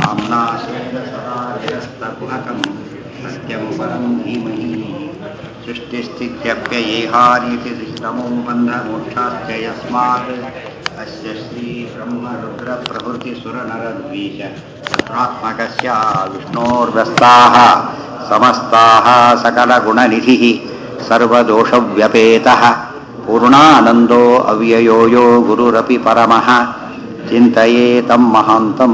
आम्नाश्रेण सदा निरस्तकुहकं सत्यं परं धीमहि सृष्टिस्थित्यप्ययेहानीति नमो बन्धमोक्षाश्च यस्मात् अस्य श्रीब्रह्मरुद्रप्रभृतिसुरनरद्वीष प्रात्मकस्य विष्णोर्व्यस्ताः समस्ताः सकलगुणनिधिः सर्वदोषव्यपेतः पूर्णानन्दो अव्ययो यो गुरुरपि परमः चिन्तयेतं महान्तम्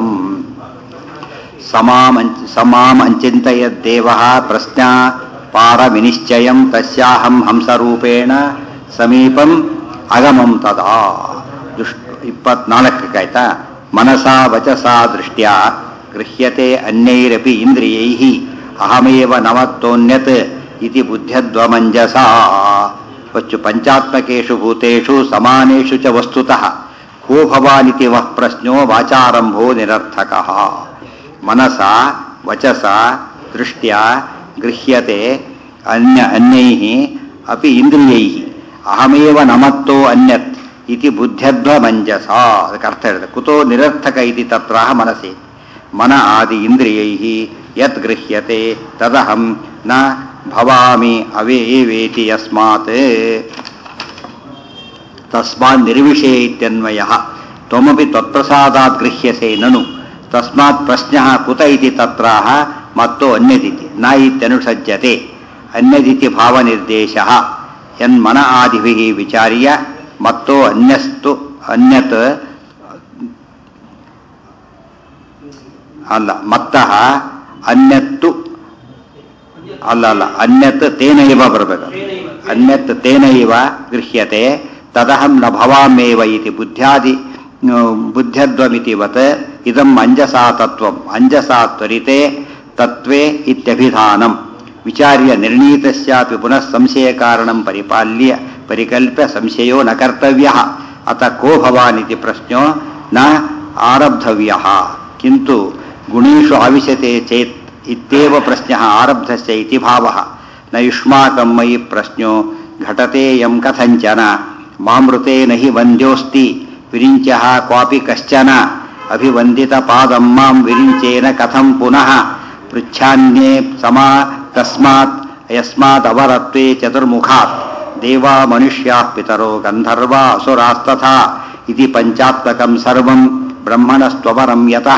समामञ्चिन्तयद्देवः प्रश्ना पारविनिश्चयं तस्याहं हंसरूपेण ಸಮೀಪಂ ಅಗಮಂ ತದಾ ದುಷ್ಟ ಇಪ್ಪತ್ನಾಲ್ಕಕ್ಕಾಯ್ತಾ ಮನಸಾ ವಚಸಾ ದೃಷ್ಟ್ಯಾ ಗೃಹ್ಯತೆ ಅನ್ಯೈರಪಿ ಇಂದ್ರಿಯೈಃ ಅಹಮೇವ ನಮತ್ತೋನ್ಯತ್ ಇತಿ ಬುದ್ಧ್ಯದ್ವಮಂಜಸಾ ವಚ್ಚು ಪಂಚಾತ್ಮಕೇಷು ಭೂತೇಷು ಸಮಾನೇಷು ಚ ವಸ್ತುತಃ ಕೋ ಭವಾನಿತಿ ವಃ ಪ್ರಶ್ನೋ ವಾಚಾರಂಭೋ ನಿರರ್ಥಕಃ ಮನಸ ವಚಸ ದೃಷ್ಟ್ಯಾ ಗೃಹ್ಯತೆ ಅನ್ಯ ಅನ್ಯೈಃ ಅಪಿ ಇಂದ್ರಿಯೈಃ ಅಹಮೇವ ನಮತ್ತೋ ಅನ್ಯತ್ ಇತಿ ಬುದ್ಧ್ಯಧ್ವ ಮಂಜಸ ಅದಕ್ಕೆ ಅರ್ಥ ಹೇಳಿದೆ ಕುತೋ ನಿರರ್ಥಕ ಇತಿ ತತ್ರ ಮನಸ್ಸಿ ಮನ ಆದಿ ಇಂದ್ರಿಯೈಃ ಯತ್ ಗೃಹ್ಯತೆ ತದಹಂ ನ ಭವಾಮಿ ಅವೇ ವೇತಿ ಯಸ್ಮಾತ್ ತಸ್ಮಾತ್ ನಿರ್ವಿಷಯ ಇತ್ಯನ್ವಯ ತ್ವಮಪಿ ತ್ವತ್ಪ್ರಸಾದಾತ್ ಗೃಹ್ಯಸೆ ನನು ತಸ್ಮಾತ್ ಪ್ರಶ್ನ ಕುತ ಇತಿ ತತ್ರ ಮತ್ತೋ ಅನ್ಯದಿತಿ ನ ಇತ್ಯನುಸಜ್ಜತೆ ಅನ್ಯದಿತಿ ಭಾವನಿರ್ದೇಶ ಯನ್ಮನ ಆದಿಭಿಃ ವಿಚಾರ್ಯ ಮತ್ತೋ ಅನ್ಯಸ್ತು ಅನ್ಯತ್ ಅಲ್ಲ ಮತ್ತಃ ಅನ್ಯತ್ತು ಅಲ್ಲ ಅಲ್ಲ ಅನ್ಯತ್ ತೇನ ಇವ ಬರಬೇಕು ಅನ್ಯತ್ ತೇನ ಇವ ಗೃಹ್ಯತೆ ತದಹಂ ನ ಭವಾಮೇವ ಇತಿ ಬುದ್ಧ್ಯಾದಿ ಬುದ್ಧ್ಯದ್ವಮಿತಿವತ್ ಇದಂ ಅಂಜಸಾ ತತ್ವಂ ಅಂಜಸಾ ತ್ವರಿತೆ ತತ್ವೇ ಇತ್ಯಭಿಧಾನಂ ವಿಚಾರ್ಯ ನಿರ್ಣೀತಸ್ಯಾಪಿ ಪುನಃ ಸಂಶಯ ಕಾರಣಂ ಪರಿಪಾಲ್ಯ ಪರಿಕಲ್ಪ್ಯ ಸಂಶಯೋ ನ ಕರ್ತವ್ಯ ಅತ ಕೋ ಭವಾನಿತಿ ಪ್ರಶ್ನೋ ನ ಆರಬ್ಧವ್ಯ ಕಿಂತು ಗುಣೇಶು ಆವಿಶತೆ ಚೇತ್ ಇತ್ಯೇವ ಪ್ರಶ್ನ ಆರಬ್ಧಸ್ಯ ಇತಿ ಭಾವ ನ ಯುಷ್ಮಾಕಂ ಮಯಿ ಪ್ರಶ್ನೋ ಘಟತೆ ಯಂ ಕಥಂಚನ ಮಾಮೃತೇನ ಹಿ ವಂದ್ಯೋಸ್ತಿ ವಿರಿಂಚ ಕ್ವಾಪಿ ಕಶ್ಚನ ಅಭಿವಂದಿತ ಪಾದಂ ಮಾಂ ವಿರಿಂಚೇನ ಕಥಂ ಪುನಃ ಪೃಚ್ಛಾನ್ಯೇ ಸಮಾ ತಸ್ಮಾತ್ ಯಸ್ಮಾತ್ ಅವರತ್ವೇ ಚತುರ್ಮುಖಾತ್ ದೇವಾ ಮನುಷ್ಯಾ ಪಿತರೋ ಗಂಧರ್ವ ಅಸುರಾಸ್ತಥಾ ಇತಿ ಪಂಚಾತ್ಮಕಂ ಸರ್ವಂ ಬ್ರಹ್ಮಣಸ್ತ್ವಪರಂ ಯತಃ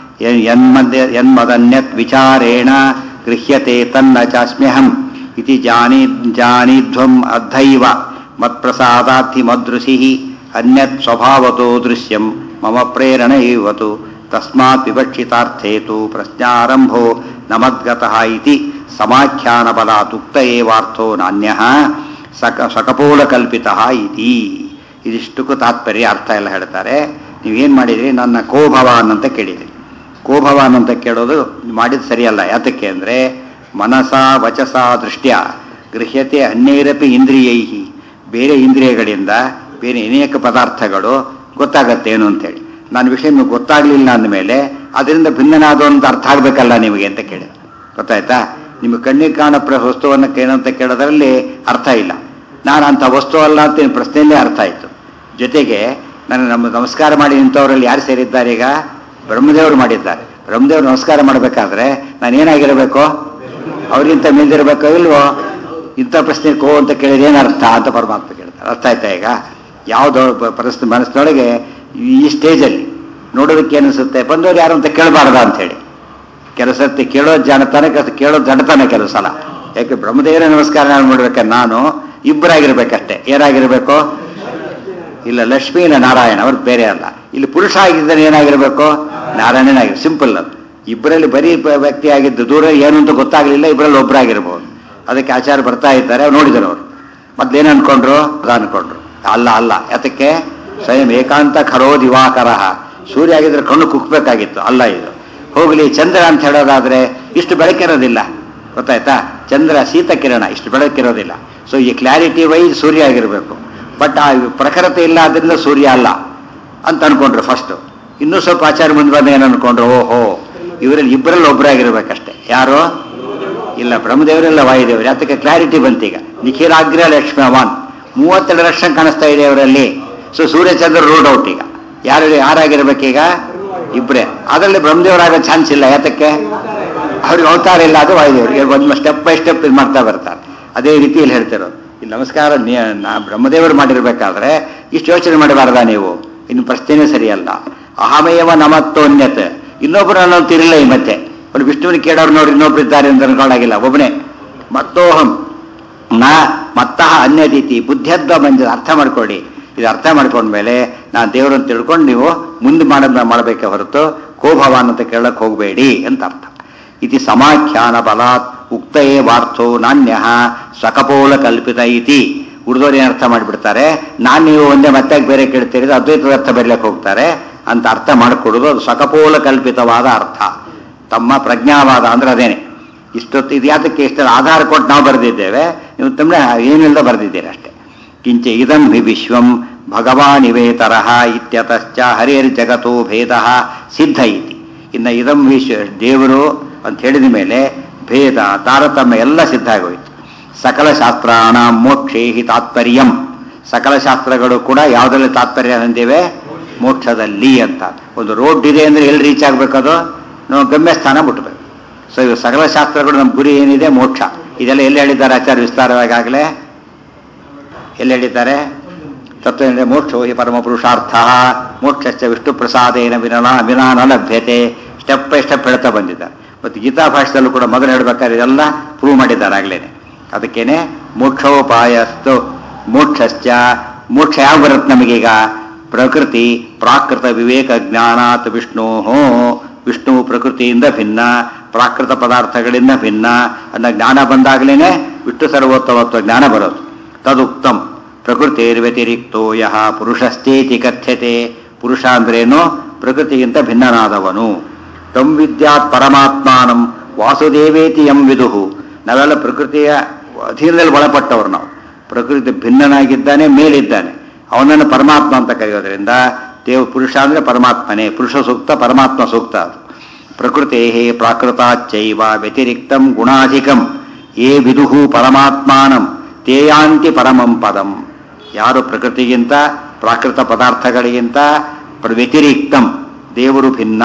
ಯನ್ಮದ್ ಯನ್ಮದನ್ಯತ್ ವಿಚಾರೇಣ ಗೃಹ್ಯತೆ ತನ್ನ ಚಾಸ್ಮ್ಯಹಂ ಇತಿ ಜಾನಿ ಜಾನಿಧ್ವಂ ಅರ್ಧೈವ ಮತ್ಪ್ರಸಾದಾರ್ಥಿ ಮದೃಶಿ ಅನ್ಯತ್ ಸ್ವಭಾವತೋ ದೃಶ್ಯಂ ಮಮ ಪ್ರೇರಣ ಇವತು ತಸ್ಮಾತ್ ವಿವಕ್ಷಿತಾರ್ಥೇ ತು ಪ್ರಶ್ನಾರಂಭೋ ನಮದ್ಗತಃ ಇತಿ ಸಮಾಖ್ಯಾನಬಲಾತ್ ಉಕ್ತ ಏವಾರ್ಥೋ ನಾಣ್ಯ ಸಕ ಸಕಪೋಲಕಲ್ಪಿತ ಇತಿ ಇದಿಷ್ಟಕ್ಕೂ ತಾತ್ಪರ್ಯ ಅರ್ಥ ಎಲ್ಲ ಹೇಳ್ತಾರೆ ನೀವೇನು ಮಾಡಿದ್ರಿ ನನ್ನ ಕೋಭವಾನ್ ಅಂತ ಕೇಳಿದ್ರಿ ಕೋಭವಾನ್ ಅಂತ ಕೇಳೋದು ಮಾಡಿದ ಸರಿಯಲ್ಲ ಯಾತಕ್ಕೆ ಅಂದರೆ ಮನಸ ವಚಸ ದೃಷ್ಟ್ಯ ಗೃಹ್ಯತೆ ಅನ್ಯೈರಪಿ ಇಂದ್ರಿಯೈಹಿ ಬೇರೆ ಇಂದ್ರಿಯಗಳಿಂದ ಬೇರೆ ಅನೇಕ ಪದಾರ್ಥಗಳು ಗೊತ್ತಾಗತ್ತೆ ಏನು ಅಂತೇಳಿ ನಾನು ವಿಷಯ ನಿಮಗೆ ಗೊತ್ತಾಗಲಿಲ್ಲ ಅಂದಮೇಲೆ ಅದರಿಂದ ಭಿನ್ನನಾದ ಅಂತ ಅರ್ಥ ಆಗಬೇಕಲ್ಲ ನಿಮಗೆ ಅಂತ ಕೇಳಿದ ಗೊತ್ತಾಯ್ತಾ ನಿಮಗೆ ಕಣ್ಣಿಗೆ ಕಾಣೋ ಪ್ರ ವಸ್ತುವನ್ನು ಏನಂತ ಕೇಳೋದ್ರಲ್ಲಿ ಅರ್ಥ ಇಲ್ಲ ನಾನು ಅಂಥ ವಸ್ತು ಅಲ್ಲ ಅಂತ ಪ್ರಶ್ನೆಯಲ್ಲೇ ಅರ್ಥ ಆಯಿತು ಜೊತೆಗೆ ನಾನು ನಮ್ಮ ನಮಸ್ಕಾರ ಮಾಡಿ ನಿಂತವರಲ್ಲಿ ಯಾರು ಸೇರಿದ್ದಾರೆ ಈಗ ಬ್ರಹ್ಮದೇವರು ಮಾಡಿದ್ದಾರೆ ಬ್ರಹ್ಮದೇವರು ನಮಸ್ಕಾರ ಮಾಡಬೇಕಾದ್ರೆ ನಾನು ಏನಾಗಿರಬೇಕು ಅವರಿಗಿಂತ ಮೇಲಿರಬೇಕೋ ಇಲ್ವೋ ಇಂಥ ಪ್ರಶ್ನೆ ಕೋ ಅಂತ ಕೇಳಿದ್ರೆ ಏನು ಅರ್ಥ ಅಂತ ಪರಮಾತ್ಮ ಕೇಳ್ತಾರೆ ಅರ್ಥ ಆಯ್ತಾ ಈಗ ಯಾವುದೋ ಪರಿಸ್ಥಿತಿ ಮನಸ್ಸಿನೊಳಗೆ ಈ ಸ್ಟೇಜಲ್ಲಿ ನೋಡೋದಕ್ಕೆ ಏನಿಸುತ್ತೆ ಬಂದವರು ಯಾರು ಅಂತ ಕೇಳಬಾರ್ದ ಅಂತ ಹೇಳಿ ಕೆಲಸತ್ತೆ ಕೇಳೋದು ಜಾಣತಾನೆ ಕೆಲಸ ಕೇಳೋದು ಜಡತಾನೆ ಕೆಲವು ಸಲ ಯಾಕೆ ಬ್ರಹ್ಮದೇವರ ನಮಸ್ಕಾರ ನಾನು ಮಾಡ್ಬೇಕಾದ್ರೆ ನಾನು ಇಬ್ಬರಾಗಿರ್ಬೇಕಷ್ಟೇ ಏನಾಗಿರ್ಬೇಕು ಇಲ್ಲ ಲಕ್ಷ್ಮೀ ಇಲ್ಲ ನಾರಾಯಣ ಅವ್ರು ಬೇರೆ ಅಲ್ಲ ಇಲ್ಲಿ ಪುರುಷ ಆಗಿದ್ದರೆ ಏನಾಗಿರ್ಬೇಕು ನಾರಾಯಣನಾಗಿ ಸಿಂಪಲ್ ಅದು ಇಬ್ಬರಲ್ಲಿ ಬರೀ ವ್ಯಕ್ತಿ ಆಗಿದ್ದು ದೂರ ಏನು ಅಂತ ಗೊತ್ತಾಗಲಿಲ್ಲ ಇಬ್ಬರಲ್ಲಿ ಒಬ್ಬರಾಗಿರ್ಬೋದು ಅದಕ್ಕೆ ಆಚಾರ ಬರ್ತಾ ಇದ್ದಾರೆ ನೋಡಿದರು ಅವರು ಮೊದ್ಲೇನು ಅನ್ಕೊಂಡ್ರು ಅದು ಅನ್ಕೊಂಡ್ರು ಅಲ್ಲ ಅಲ್ಲ ಯಾತಕ್ಕೆ ಸ್ವಯಂ ಏಕಾಂತ ಖರೋ ದಿವಾಕರ ಸೂರ್ಯ ಆಗಿದ್ರೆ ಕಣ್ಣು ಕುಕ್ಬೇಕಾಗಿತ್ತು ಅಲ್ಲ ಇದು ಹೋಗಲಿ ಚಂದ್ರ ಅಂತ ಹೇಳೋದಾದ್ರೆ ಇಷ್ಟು ಬೆಳಕಿರೋದಿಲ್ಲ ಗೊತ್ತಾಯ್ತಾ ಚಂದ್ರ ಶೀತ ಕಿರಣ ಇಷ್ಟು ಬೆಳಕಿರೋದಿಲ್ಲ ಸೊ ಈ ಕ್ಲಾರಿಟಿ ವೈಸ್ ಸೂರ್ಯ ಆಗಿರಬೇಕು ಬಟ್ ಆ ಪ್ರಖರತೆ ಇಲ್ಲ ಅದರಿಂದ ಸೂರ್ಯ ಅಲ್ಲ ಅಂತ ಅನ್ಕೊಂಡ್ರು ಫಸ್ಟ್ ಇನ್ನೂ ಸ್ವಲ್ಪ ಆಚಾರ ಮುಂದೆ ಬಂದ ಏನು ಅನ್ಕೊಂಡ್ರು ಓಹೋ ಇವರಲ್ಲಿ ಇಬ್ಬರಲ್ಲಿ ಒಬ್ಬರಾಗಿರ್ಬೇಕಷ್ಟೇ ಯಾರು ಇಲ್ಲ ಬ್ರಹ್ಮದೇವರೆಲ್ಲ ವಾಯುದೇವರು ಅದಕ್ಕೆ ಕ್ಲಾರಿಟಿ ಬಂತೀಗ ನಿಖಿಲಾಗ್ರ ಲಕ್ಷ್ಮವಾನ್ ಮೂವತ್ತೆರಡು ಲಕ್ಷ ಕಾಣಿಸ್ತಾ ಇದೆ ಅವರಲ್ಲಿ ಸೊ ಸೂರ್ಯಚಂದ್ರ ರೂಲ್ಡ್ ಔಟ್ ಈಗ ಯಾರು ಯಾರಾಗಿರ್ಬೇಕೀಗ ಇಬ್ಬರೇ ಅದರಲ್ಲಿ ಬ್ರಹ್ಮದೇವರಾಗೋ ಚಾನ್ಸ್ ಇಲ್ಲ ಯಾತಕ್ಕೆ ಅವ್ರಿಗೆ ಅವತಾರ ಇಲ್ಲ ಅದು ವಾಯುದೇವರಿಗೆ ಒಂದು ಸ್ಟೆಪ್ ಬೈ ಸ್ಟೆಪ್ ಇದು ಮಾಡ್ತಾ ಬರ್ತಾರೆ ಅದೇ ರೀತಿಯಲ್ಲಿ ಹೇಳ್ತಿರೋದು ಇಲ್ಲಿ ನಮಸ್ಕಾರ ನೀ- ನಾ ಬ್ರಹ್ಮದೇವರು ಮಾಡಿರ್ಬೇಕಾದ್ರೆ ಇಷ್ಟು ಯೋಚನೆ ಮಾಡಬಾರ್ದ ನೀವು ಇನ್ನು ಪ್ರಶ್ನೆನೇ ಸರಿಯಲ್ಲ ಅಹಮೇವ ನಮತ್ತೋನ್ಯತ್ ಇನ್ನೊಬ್ಬರು ಅನ್ನೋದು ತಿರಿಲ್ಲ ಈ ಮತ್ತೆ ಅವ್ರು ವಿಷ್ಣುವಿನ ಕೇಳೋರು ನೋಡಿ ಇನ್ನೊಬ್ರು ಇದ್ದಾರೆ ಅಂತ ಅನ್ಕೊಳ್ಳಾಗಿಲ್ಲ ಒಬ್ಬನೇ ಮತ್ತೋಹಂ ನ ಮತ್ತಃ ಅನ್ಯದೀತಿ ಬುದ್ಧಿಯದ್ವ ಬಂದ ಅರ್ಥ ಮಾಡ್ಕೊಳ್ಳಿ ಇದು ಅರ್ಥ ಮಾಡ್ಕೊಂಡ್ಮೇಲೆ ನಾನು ದೇವರನ್ನು ತಿಳ್ಕೊಂಡು ನೀವು ಮುಂದೆ ಮಾಡ ಮಾಡಬೇಕೆ ಹೊರತು ಕೋಭವಾನ್ ಅಂತ ಕೇಳಕ್ ಹೋಗಬೇಡಿ ಅಂತ ಅರ್ಥ ಇತಿ ಸಮಾಖ್ಯಾನ ಬಲಾತ್ ಉಕ್ತಯೇ ವಾರ್ಥೋ ನಾಣ್ಯ ಸ್ವಕಪೋಲ ಕಲ್ಪಿತ ಇತಿ ಉಳಿದವ್ರು ಏನು ಅರ್ಥ ಮಾಡಿಬಿಡ್ತಾರೆ ನಾನು ನೀವು ಒಂದೇ ಮತ್ತೆ ಬೇರೆ ಕೇಳ್ತೀರಿ ಇದು ಅದ್ವೈತದ ಅರ್ಥ ಬರಲಿಕ್ಕೆ ಹೋಗ್ತಾರೆ ಅಂತ ಅರ್ಥ ಮಾಡಿಕೊಡೋದು ಅದು ಸ್ವಕಪೋಲ ಕಲ್ಪಿತವಾದ ಅರ್ಥ ತಮ್ಮ ಪ್ರಜ್ಞಾವಾದ ಅಂದ್ರೆ ಅದೇನೆ ಇಷ್ಟೊತ್ತು ಇದು ಯಾತಕ್ಕೆ ಇಷ್ಟ ಆಧಾರ ಕೊಟ್ಟು ನಾವು ಬರೆದಿದ್ದೇವೆ ನೀವು ತಮ್ಮ ಏನಿಲ್ಲದ ಬರೆದಿದ್ದೀರಿ ಅಷ್ಟೇ ಕಿಂಚ ಇದಂ ಹಿ ವಿಶ್ವಂ ಭಗವಾನಿವೇ ತರಹ ಇತ್ಯತಶ್ಚ ಹರಿರ್ಜಗತೋ ಭೇದ ಸಿದ್ಧ ಇತಿ ಇನ್ನು ಇದಂ ವಿಶ್ವ ದೇವರು ಅಂತ ಹೇಳಿದ ಮೇಲೆ ಭೇದ ತಾರತಮ್ಯ ಎಲ್ಲ ಸಿದ್ಧ ಆಗೋಯ್ತು ಸಕಲ ಶಾಸ್ತ್ರಾಣ ಮೋಕ್ಷೇ ಹಿ ತಾತ್ಪರ್ಯಂ ಸಕಲ ಶಾಸ್ತ್ರಗಳು ಕೂಡ ಯಾವುದರಲ್ಲಿ ತಾತ್ಪರ್ಯ ಹೊಂದಿವೆ ಮೋಕ್ಷದಲ್ಲಿ ಅಂತ ಒಂದು ರೋಡ್ ಇದೆ ಅಂದ್ರೆ ಎಲ್ಲಿ ರೀಚ್ ಆಗ್ಬೇಕದು ನಾವು ಗಮ್ಯಸ್ಥಾನ ಮುಟ್ಟಬೇಕು ಸೊ ಇವು ಸಕಲ ಶಾಸ್ತ್ರಗಳು ನಮ್ಮ ಗುರಿ ಏನಿದೆ ಮೋಕ್ಷ ಇದೆಲ್ಲ ಎಲ್ಲಿ ಹೇಳಿದ್ದಾರೆ ಆಚಾರ್ಯ ವಿಸ್ತಾರವಾಗಿ ಆಗಲೇ ಎಲ್ಲಿ ಹೇಳಿದ್ದಾರೆ ತತ್ವ ಏನಿದೆ ಮೋಕ್ಷೋ ಹಿ ಪರಮ ಪುರುಷಾರ್ಥ ಮೋಕ್ಷಶ್ಚ ವಿಷ್ಣು ಪ್ರಸಾದೇನ ವಿನಾ ವಿನಾ ನ ಲಭ್ಯತೆ ಸ್ಟೆಪ್ ಬೈ ಸ್ಟೆಪ್ ಹೇಳ್ತಾ ಬಂದಿದ್ದಾರೆ ಮತ್ತು ಗೀತಾ ಭಾಷೆದಲ್ಲೂ ಕೂಡ ಮೊದಲು ಹೇಳ್ಬೇಕಾದ್ರೆ ಇದೆಲ್ಲ ಪ್ರೂವ್ ಮಾಡಿದ್ದಾರೆ ಆಗ್ಲೇನೆ ಅದಕ್ಕೇನೆ ಮೋಕ್ಷೋಪಾಯಸ್ತು ಮೋಕ್ಷಶ್ಚ ಮೋಕ್ಷ ಯಾವ ಬರುತ್ತೆ ನಮಗೀಗ ಪ್ರಕೃತಿ ಪ್ರಾಕೃತ ವಿವೇಕ ಜ್ಞಾನಾತ್ ವಿಷ್ಣು ವಿಷ್ಣು ಪ್ರಕೃತಿಯಿಂದ ಭಿನ್ನ ಪ್ರಾಕೃತ ಪದಾರ್ಥಗಳಿಂದ ಭಿನ್ನ ಅನ್ನೋ ಜ್ಞಾನ ಬಂದಾಗಲೇನೆ ವಿಷ್ಣು ಸರ್ವೋತ್ತಮತ್ವ ಜ್ಞಾನ ಬರೋದು ತದುಕ್ತಂ ಪ್ರಕೃತಿರ್ವ್ಯತಿರಿಕ್ತೋ ಯಹ ಪುರುಷಸ್ಥೇತಿ ಕಥ್ಯತೆ ಪುರುಷ ಅಂದ್ರೇನು ಪ್ರಕೃತಿಗಿಂತ ಭಿನ್ನನಾದವನು ತಂ ವಿದ್ಯಾತ್ ಪರಮಾತ್ಮಾನಂ ವಾಸುದೇವೇತಿ ಎಂ ವಿದುಹು ನಾವೆಲ್ಲ ಪ್ರಕೃತಿಯ ಅಧೀನದಲ್ಲಿ ಒಳಪಟ್ಟವರು ನಾವು ಪ್ರಕೃತಿ ಭಿನ್ನನಾಗಿದ್ದಾನೆ ಮೇಲಿದ್ದಾನೆ ಅವನನ್ನು ಪರಮಾತ್ಮ ಅಂತ ಕರೆಯೋದ್ರಿಂದ ದೇವ ಪುರುಷ ಅಂದ್ರೆ ಪರಮಾತ್ಮನೇ ಪುರುಷ ಸೂಕ್ತ ಪರಮಾತ್ಮ ಸೂಕ್ತ ಅದು ಪ್ರಕೃತೆ ಪ್ರಾಕೃತಾಚ್ಚೈವ ವ್ಯತಿರಿಕ್ತಂ ಗುಣಾಧಿಕಂ ಯೇ ವಿದುಹು ಪರಮಾತ್ಮಾನಂ ತೇಯಾಂತಿ ಪರಮಂ ಪದಂ ಯಾರು ಪ್ರಕೃತಿಗಿಂತ ಪ್ರಾಕೃತ ಪದಾರ್ಥಗಳಿಗಿಂತ ಪ್ರ- ವ್ಯತಿರಿಕ್ತಂ ದೇವರು ಭಿನ್ನ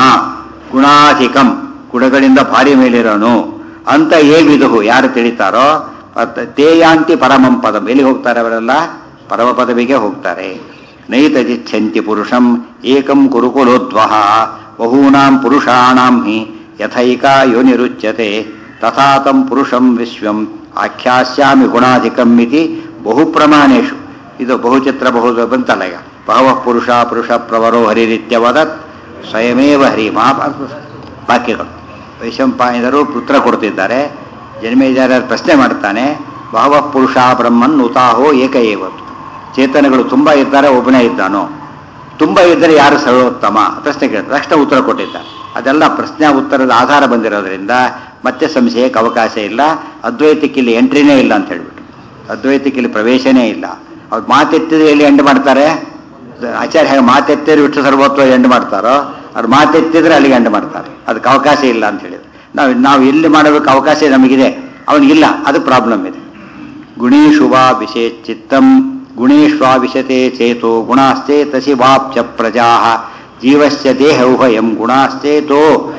ಗುಣಾಧಿಕಂ ಗುಣಗಳಿಂದ ಭಾರಿ ಮೇಲಿರೋನು ಅಂತ ಏ ವಿದುಹು ಯಾರು ತಿಳಿತಾರೋ ಅತ್ತ- ತೇಯಾಂತಿ ಪರಮಂ ಪದಂ ಎಲ್ಲಿ ಹೋಗ್ತಾರೆ ಅವರೆಲ್ಲ ಪರಮ ಪದವಿಗೆ ಹೋಗ್ತಾರೆ ನೈತಜಿಚ್ಛಂತಿ ಪುರುಷಂ ಏಕಂ ಕುರುಕುಲೋದ್ವಹ ಬಹೂನಾಂ ಪುರುಷಾಣಾಂ ಹಿ ಯಥೈಕ ಯೋನಿರುಚ್ಯತೆ ತಥಾ ತಂ ಪುರುಷಂ ವಿಶ್ವಂ ಆಖ್ಯಾಸ್ಯಾಮಿ ಗುಣಾಧಿಕಂ ಇತಿ ಬಹು ಪ್ರಮಾಣೇಶು ಇದು ಬಹುಚಿತ್ರ ಬಹು ಬಂತಲ್ಲ ಈಗ ಬಹವ ಪುರುಷ ಪುರುಷ ಪ್ರವರೋ ಹರಿರಿತ್ಯವದತ್ ಸ್ವಯಮೇವ ಹರಿ ಮಹಾಭಾರತ ವಾಕ್ಯಗಳು ವೈಶಂಪಾಯನರು ಪುತ್ರ ಕೊಡ್ತಿದ್ದಾರೆ ಜನ್ಮೇಜಾರ್ಯರ ಪ್ರಶ್ನೆ ಮಾಡ್ತಾನೆ ಬಹವ ಪುರುಷ ಬ್ರಹ್ಮನ್ ಉತಾಹೋ ಏಕ ಏವತ್ತು ಚೇತನಗಳು ತುಂಬ ಇದ್ದಾರೆ ಒಬ್ಬನೇ ಇದ್ದಾನೋ ತುಂಬ ಇದ್ದರೆ ಯಾರು ಸರ್ವೋತ್ತಮ ಪ್ರಶ್ನೆ ಕೇಳಿದ ತಕ್ಷಣ ಉತ್ತರ ಕೊಟ್ಟಿದ್ದಾರೆ ಅದೆಲ್ಲ ಪ್ರಶ್ನೆ ಉತ್ತರದ ಆಧಾರ ಬಂದಿರೋದ್ರಿಂದ ಮತ್ತೆ ಸಂಶಯಕ್ಕೆ ಅವಕಾಶ ಇಲ್ಲ ಅದ್ವೈತಕ್ಕೆ ಇಲ್ಲಿ ಎಂಟ್ರಿನೇ ಇಲ್ಲ ಅಂತ ಹೇಳ್ಬಿಟ್ಟು ಅದ್ವೈತಕ್ಕೆ ಇಲ್ಲಿ ಪ್ರವೇಶನೇ ಇಲ್ಲ ಅವ್ರು ಮಾತೆತ್ತಿದ್ರೆ ಎಲ್ಲಿ ಎಂಡ್ ಮಾಡ್ತಾರೆ ಆಚಾರ್ಯ ಹೇಗೆ ಮಾತೆತ್ತಿದ್ರೆ ವಿಷ್ಣು ಸರ್ವೋತ್ವ ಎಂಡ್ ಮಾಡ್ತಾರೋ ಅವ್ರು ಮಾತೆತ್ತಿದ್ರೆ ಅಲ್ಲಿಗೆ ಎಂಡ್ ಮಾಡ್ತಾರೆ ಅದಕ್ಕೆ ಅವಕಾಶ ಇಲ್ಲ ಅಂತ ಹೇಳಿದ್ರು ನಾವು ನಾವು ಎಲ್ಲಿ ಮಾಡಬೇಕು ಅವಕಾಶ ನಮಗಿದೆ ಅವನಿಗಿಲ್ಲ ಅದು ಪ್ರಾಬ್ಲಮ್ ಇದೆ ಗುಣೇಶು ವಾ ವಿಶೇ ಚಿತ್ತಂ ಗುಣೇಶ್ವಾ ವಿಶತೆ ಚೇತೋ ಗುಣಾಶ್ಚೇತಸಿ ವಾಪ್ಯ ಪ್ರಜಾ ಜೀವಸ್ಯ ದೇಹ ಉಭಯಂ ಗುಣಾಶ್ಚೇತೋ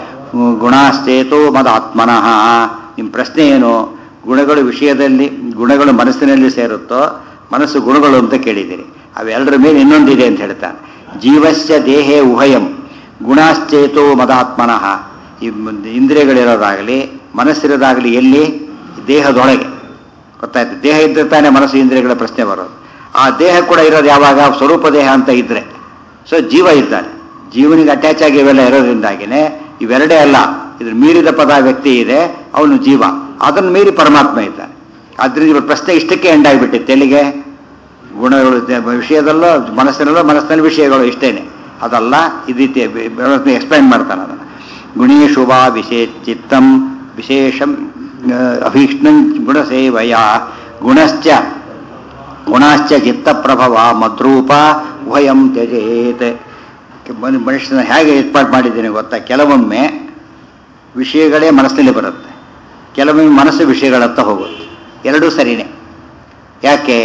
ಗುಣಾಶ್ಚೇತೋ ಮದಾತ್ಮನಃ ನಿಮ್ಮ ಪ್ರಶ್ನೆ ಏನು ಗುಣಗಳು ವಿಷಯದಲ್ಲಿ ಗುಣಗಳು ಮನಸ್ಸಿನಲ್ಲಿ ಸೇರುತ್ತೋ ಮನಸ್ಸು ಗುಣಗಳು ಅಂತ ಕೇಳಿದ್ದೀರಿ ಅವೆಲ್ಲರ ಮೇಲೆ ಇನ್ನೊಂದಿದೆ ಅಂತ ಹೇಳ್ತಾನೆ ಜೀವಸ್ಯ ದೇಹೇ ಉಭಯಂ ಗುಣಾಶ್ಚೇತೋ ಮದಾತ್ಮನಃ ಈ ಮ್- ಇಂದ್ರಿಯಗಳಿರೋದಾಗಲಿ ಮನಸ್ಸಿರೋದಾಗಲಿ ಎಲ್ಲಿ ದೇಹದೊಳಗೆ ಗೊತ್ತಾಯ್ತು ದೇಹ ಇದ್ರೆ ತಾನೇ ಮನಸ್ಸು ಇಂದ್ರಿಯಗಳ ಪ್ರಶ್ನೆ ಬರೋದು ಆ ದೇಹ ಕೂಡ ಇರೋದು ಯಾವಾಗ ಸ್ವರೂಪ ದೇಹ ಅಂತ ಇದ್ರೆ ಸೊ ಜೀವ ಇದ್ದಾನೆ ಜೀವನಿಗೆ ಅಟ್ಯಾಚ್ ಆಗಿ ಇವೆಲ್ಲ ಇರೋದ್ರಿಂದಾಗಿನೇ ಇವೆರಡೇ ಅಲ್ಲ ಇದ್ರ ಮೀರಿದ ಪದ ವ್ಯಕ್ತಿ ಇದೆ ಅವನು ಜೀವ ಅದನ್ನು ಮೀರಿ ಪರಮಾತ್ಮ ಇದ್ದಾನೆ ಆದ್ರಿಂದ ಇವ್ರ ಪ್ರಶ್ನೆ ಇಷ್ಟಕ್ಕೆ ಎಂಡ್ ಆಗಿಬಿಟ್ಟಿತ್ತು ಎಲ್ಲಿಗೆ ಗುಣಗಳು ದೆ- ವಿಷಯದಲ್ಲೋ ಮನಸ್ಸಿನಲ್ಲೋ ಮನಸ್ಸಿನ ವಿಷಯಗಳು ಇಷ್ಟೇನೆ ಅದಲ್ಲ ಈ ರೀತಿ ಎಕ್ಸ್ಪ್ಲೈನ್ ಮಾಡ್ತಾನೆ ಅದನ್ನು ಗುಣೇಶು ವಾ ವಿಶೇ ಚಿತ್ತಂ ವಿಶೇಷಂ ಅಭೀಷ್ಣಂ ಗುಣಸೇವಯ ಗುಣಶ್ಚ ಗುಣಾಶ್ಚ ಚಿತ್ತಪ್ರಭವ ಮದ್ರೂಪ ಉಭಯಂ ತ್ಯಜೇತ್ ಮನು- ಮನುಷ್ಯನ ಹೇಗೆ ಏರ್ಪಾಡು ಮಾಡಿದ್ದೇನೆ ಗೊತ್ತಾ ಕೆಲವೊಮ್ಮೆ ವಿಷಯಗಳೇ ಮನಸ್ಸಿನಲ್ಲಿ ಬರುತ್ತೆ ಕೆಲವೊಮ್ಮೆ ಮನಸ್ಸು ವಿಷಯಗಳತ್ತ ಹೋಗುತ್ತೆ ಎರಡೂ ಸರಿನೇ ಯಾಕೆ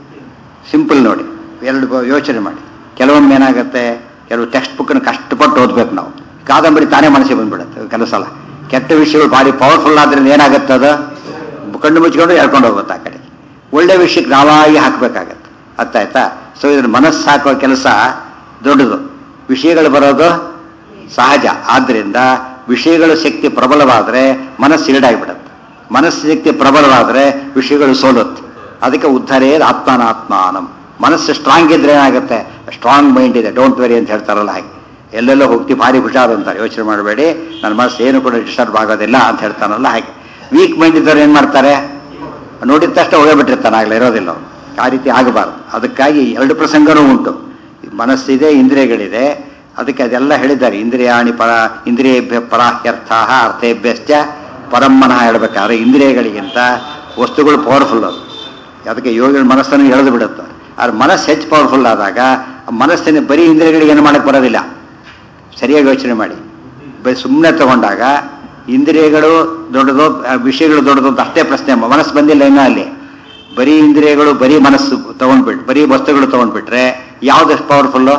ಸಿಂಪಲ್ ನೋಡಿ ಎರಡು ಬ- ಯೋಚನೆ ಮಾಡಿ ಕೆಲವೊಮ್ಮೆ ಏನಾಗುತ್ತೆ ಕೆಲವು ಟೆಕ್ಸ್ಟ್ ಬುಕ್ಕನ್ನು ಕಷ್ಟಪಟ್ಟು ಓದ್ಬೇಕು ನಾವು ಕಾದಂಬರಿ ತಾನೇ ಮನಸ್ಸಿಗೆ ಬಂದ್ಬಿಡುತ್ತೆ ಕೆಲವು ಸಲ ಕೆಟ್ಟ ವಿಷಯಗಳು ಭಾರಿ ಪವರ್ಫುಲ್ ಆದ್ರಿಂದ ಏನಾಗುತ್ತೆ ಅದು ಕಣ್ಣು ಮುಚ್ಕೊಂಡು ಹೇಳ್ಕೊಂಡು ಹೋಗುತ್ತೆ ಆ ಕಡೆ ಒಳ್ಳೆ ವಿಷಯಕ್ಕೆ ನಾವಾಗಿ ಹಾಕಬೇಕಾಗತ್ತೆ ಅರ್ಥ ಆಯ್ತಾ ಸೊ ಇದ್ರ ಮನಸ್ಸು ಹಾಕೋ ಕೆಲಸ ದೊಡ್ಡದು ವಿಷಯಗಳು ಬರೋದು ಸಹಜ ಆದ್ರಿಂದ ವಿಷಯಗಳ ಶಕ್ತಿ ಪ್ರಬಲವಾದರೆ ಮನಸ್ಸು ಈಡಾಗಿಬಿಡುತ್ತೆ ಮನಸ್ಸು ಶಕ್ತಿ ಪ್ರಬಲವಾದರೆ ವಿಷಯಗಳು ಸೋಲುತ್ತೆ ಅದಕ್ಕೆ ಉದ್ಧಾರೇ ಆತ್ಮಾನಾತ್ಮಾನಂ ಮನಸ್ಸು ಸ್ಟ್ರಾಂಗ್ ಇದ್ರೆ ಏನಾಗುತ್ತೆ ಸ್ಟ್ರಾಂಗ್ ಮೈಂಡ್ ಇದೆ ಡೋಂಟ್ ವೆರಿ ಅಂತ ಹೇಳ್ತಾರಲ್ಲ ಹಾಗೆ ಎಲ್ಲೆಲ್ಲೋ ಹೋಗ್ತಿ ಭಾರಿ ಹುಷಾರು ಅಂತಾರೆ ಯೋಚನೆ ಮಾಡಬೇಡಿ ನನ್ನ ಮನಸ್ಸು ಏನು ಕೂಡ ಡಿಸ್ಟರ್ಬ್ ಆಗೋದಿಲ್ಲ ಅಂತ ಹೇಳ್ತಾನಲ್ಲ ಹಾಗೆ ವೀಕ್ ಮೈಂಡ್ ಇದ್ದವ್ರು ಏನು ಮಾಡ್ತಾರೆ ನೋಡಿದ ತಕ್ಷಣ ಹೋಗಬಿಟ್ಟಿರ್ತಾನೆ ಆಗಲೇ ಇರೋದಿಲ್ಲ ಅವ್ನು. ಆ ರೀತಿ ಆಗಬಾರ್ದು ಅದಕ್ಕಾಗಿ ಎರಡು ಪ್ರಸಂಗನೂ ಉಂಟು ಮನಸ್ಸಿದೆ ಇಂದ್ರಿಯಗಳಿದೆ ಅದಕ್ಕೆ ಅದೆಲ್ಲ ಹೇಳಿದ್ದಾರೆ ಇಂದ್ರಿಯಾಣಿ ಪರ ಇಂದ್ರಿಯೇಭ್ಯ ಪರಾಹ್ಯರ್ಥ ಅರ್ಥೇಭ್ಯಶ್ಚ ಪರಮ್ಮನಃ ಹೇಳ್ಬೇಕಾದ್ರೆ ಇಂದ್ರಿಯಗಳಿಗಿಂತ ವಸ್ತುಗಳು ಪವರ್ಫುಲ್ ಅದು ಅದಕ್ಕೆ ಯೋಗಿಗಳ ಮನಸ್ಸನ್ನು ಎಳೆದು ಬಿಡುತ್ತೆ ಆದ್ರೆ ಮನಸ್ಸು ಹೆಚ್ಚು ಪವರ್ಫುಲ್ ಆದಾಗ ಆ ಮನಸ್ಸಿನ ಬರೀ ಇಂದ್ರಿಯಗಳಿಗೆ ಏನು ಮಾಡಕ್ಕೆ ಬರೋದಿಲ್ಲ ಸರಿಯಾಗಿ ಯೋಚನೆ ಮಾಡಿ ಬರೀ ಸುಮ್ಮನೆ ತಗೊಂಡಾಗ ಇಂದ್ರಿಯಗಳು ದೊಡ್ಡದು ಆ ವಿಷಯಗಳು ದೊಡ್ಡದು ಅಂತ ಅಷ್ಟೇ ಪ್ರಶ್ನೆ ಮನಸ್ಸು ಬಂದಿಲ್ಲ ಇನ್ನೂ ಅಲ್ಲಿ ಬರೀ ಇಂದ್ರಿಯಗಳು ಬರೀ ಮನಸ್ಸು ತಗೊಂಡ್ಬಿಟ್ಟು ಬರೀ ವಸ್ತುಗಳು ತಗೊಂಡ್ಬಿಟ್ರೆ ಯಾವ್ದಷ್ಟು ಪವರ್ಫುಲ್ಲು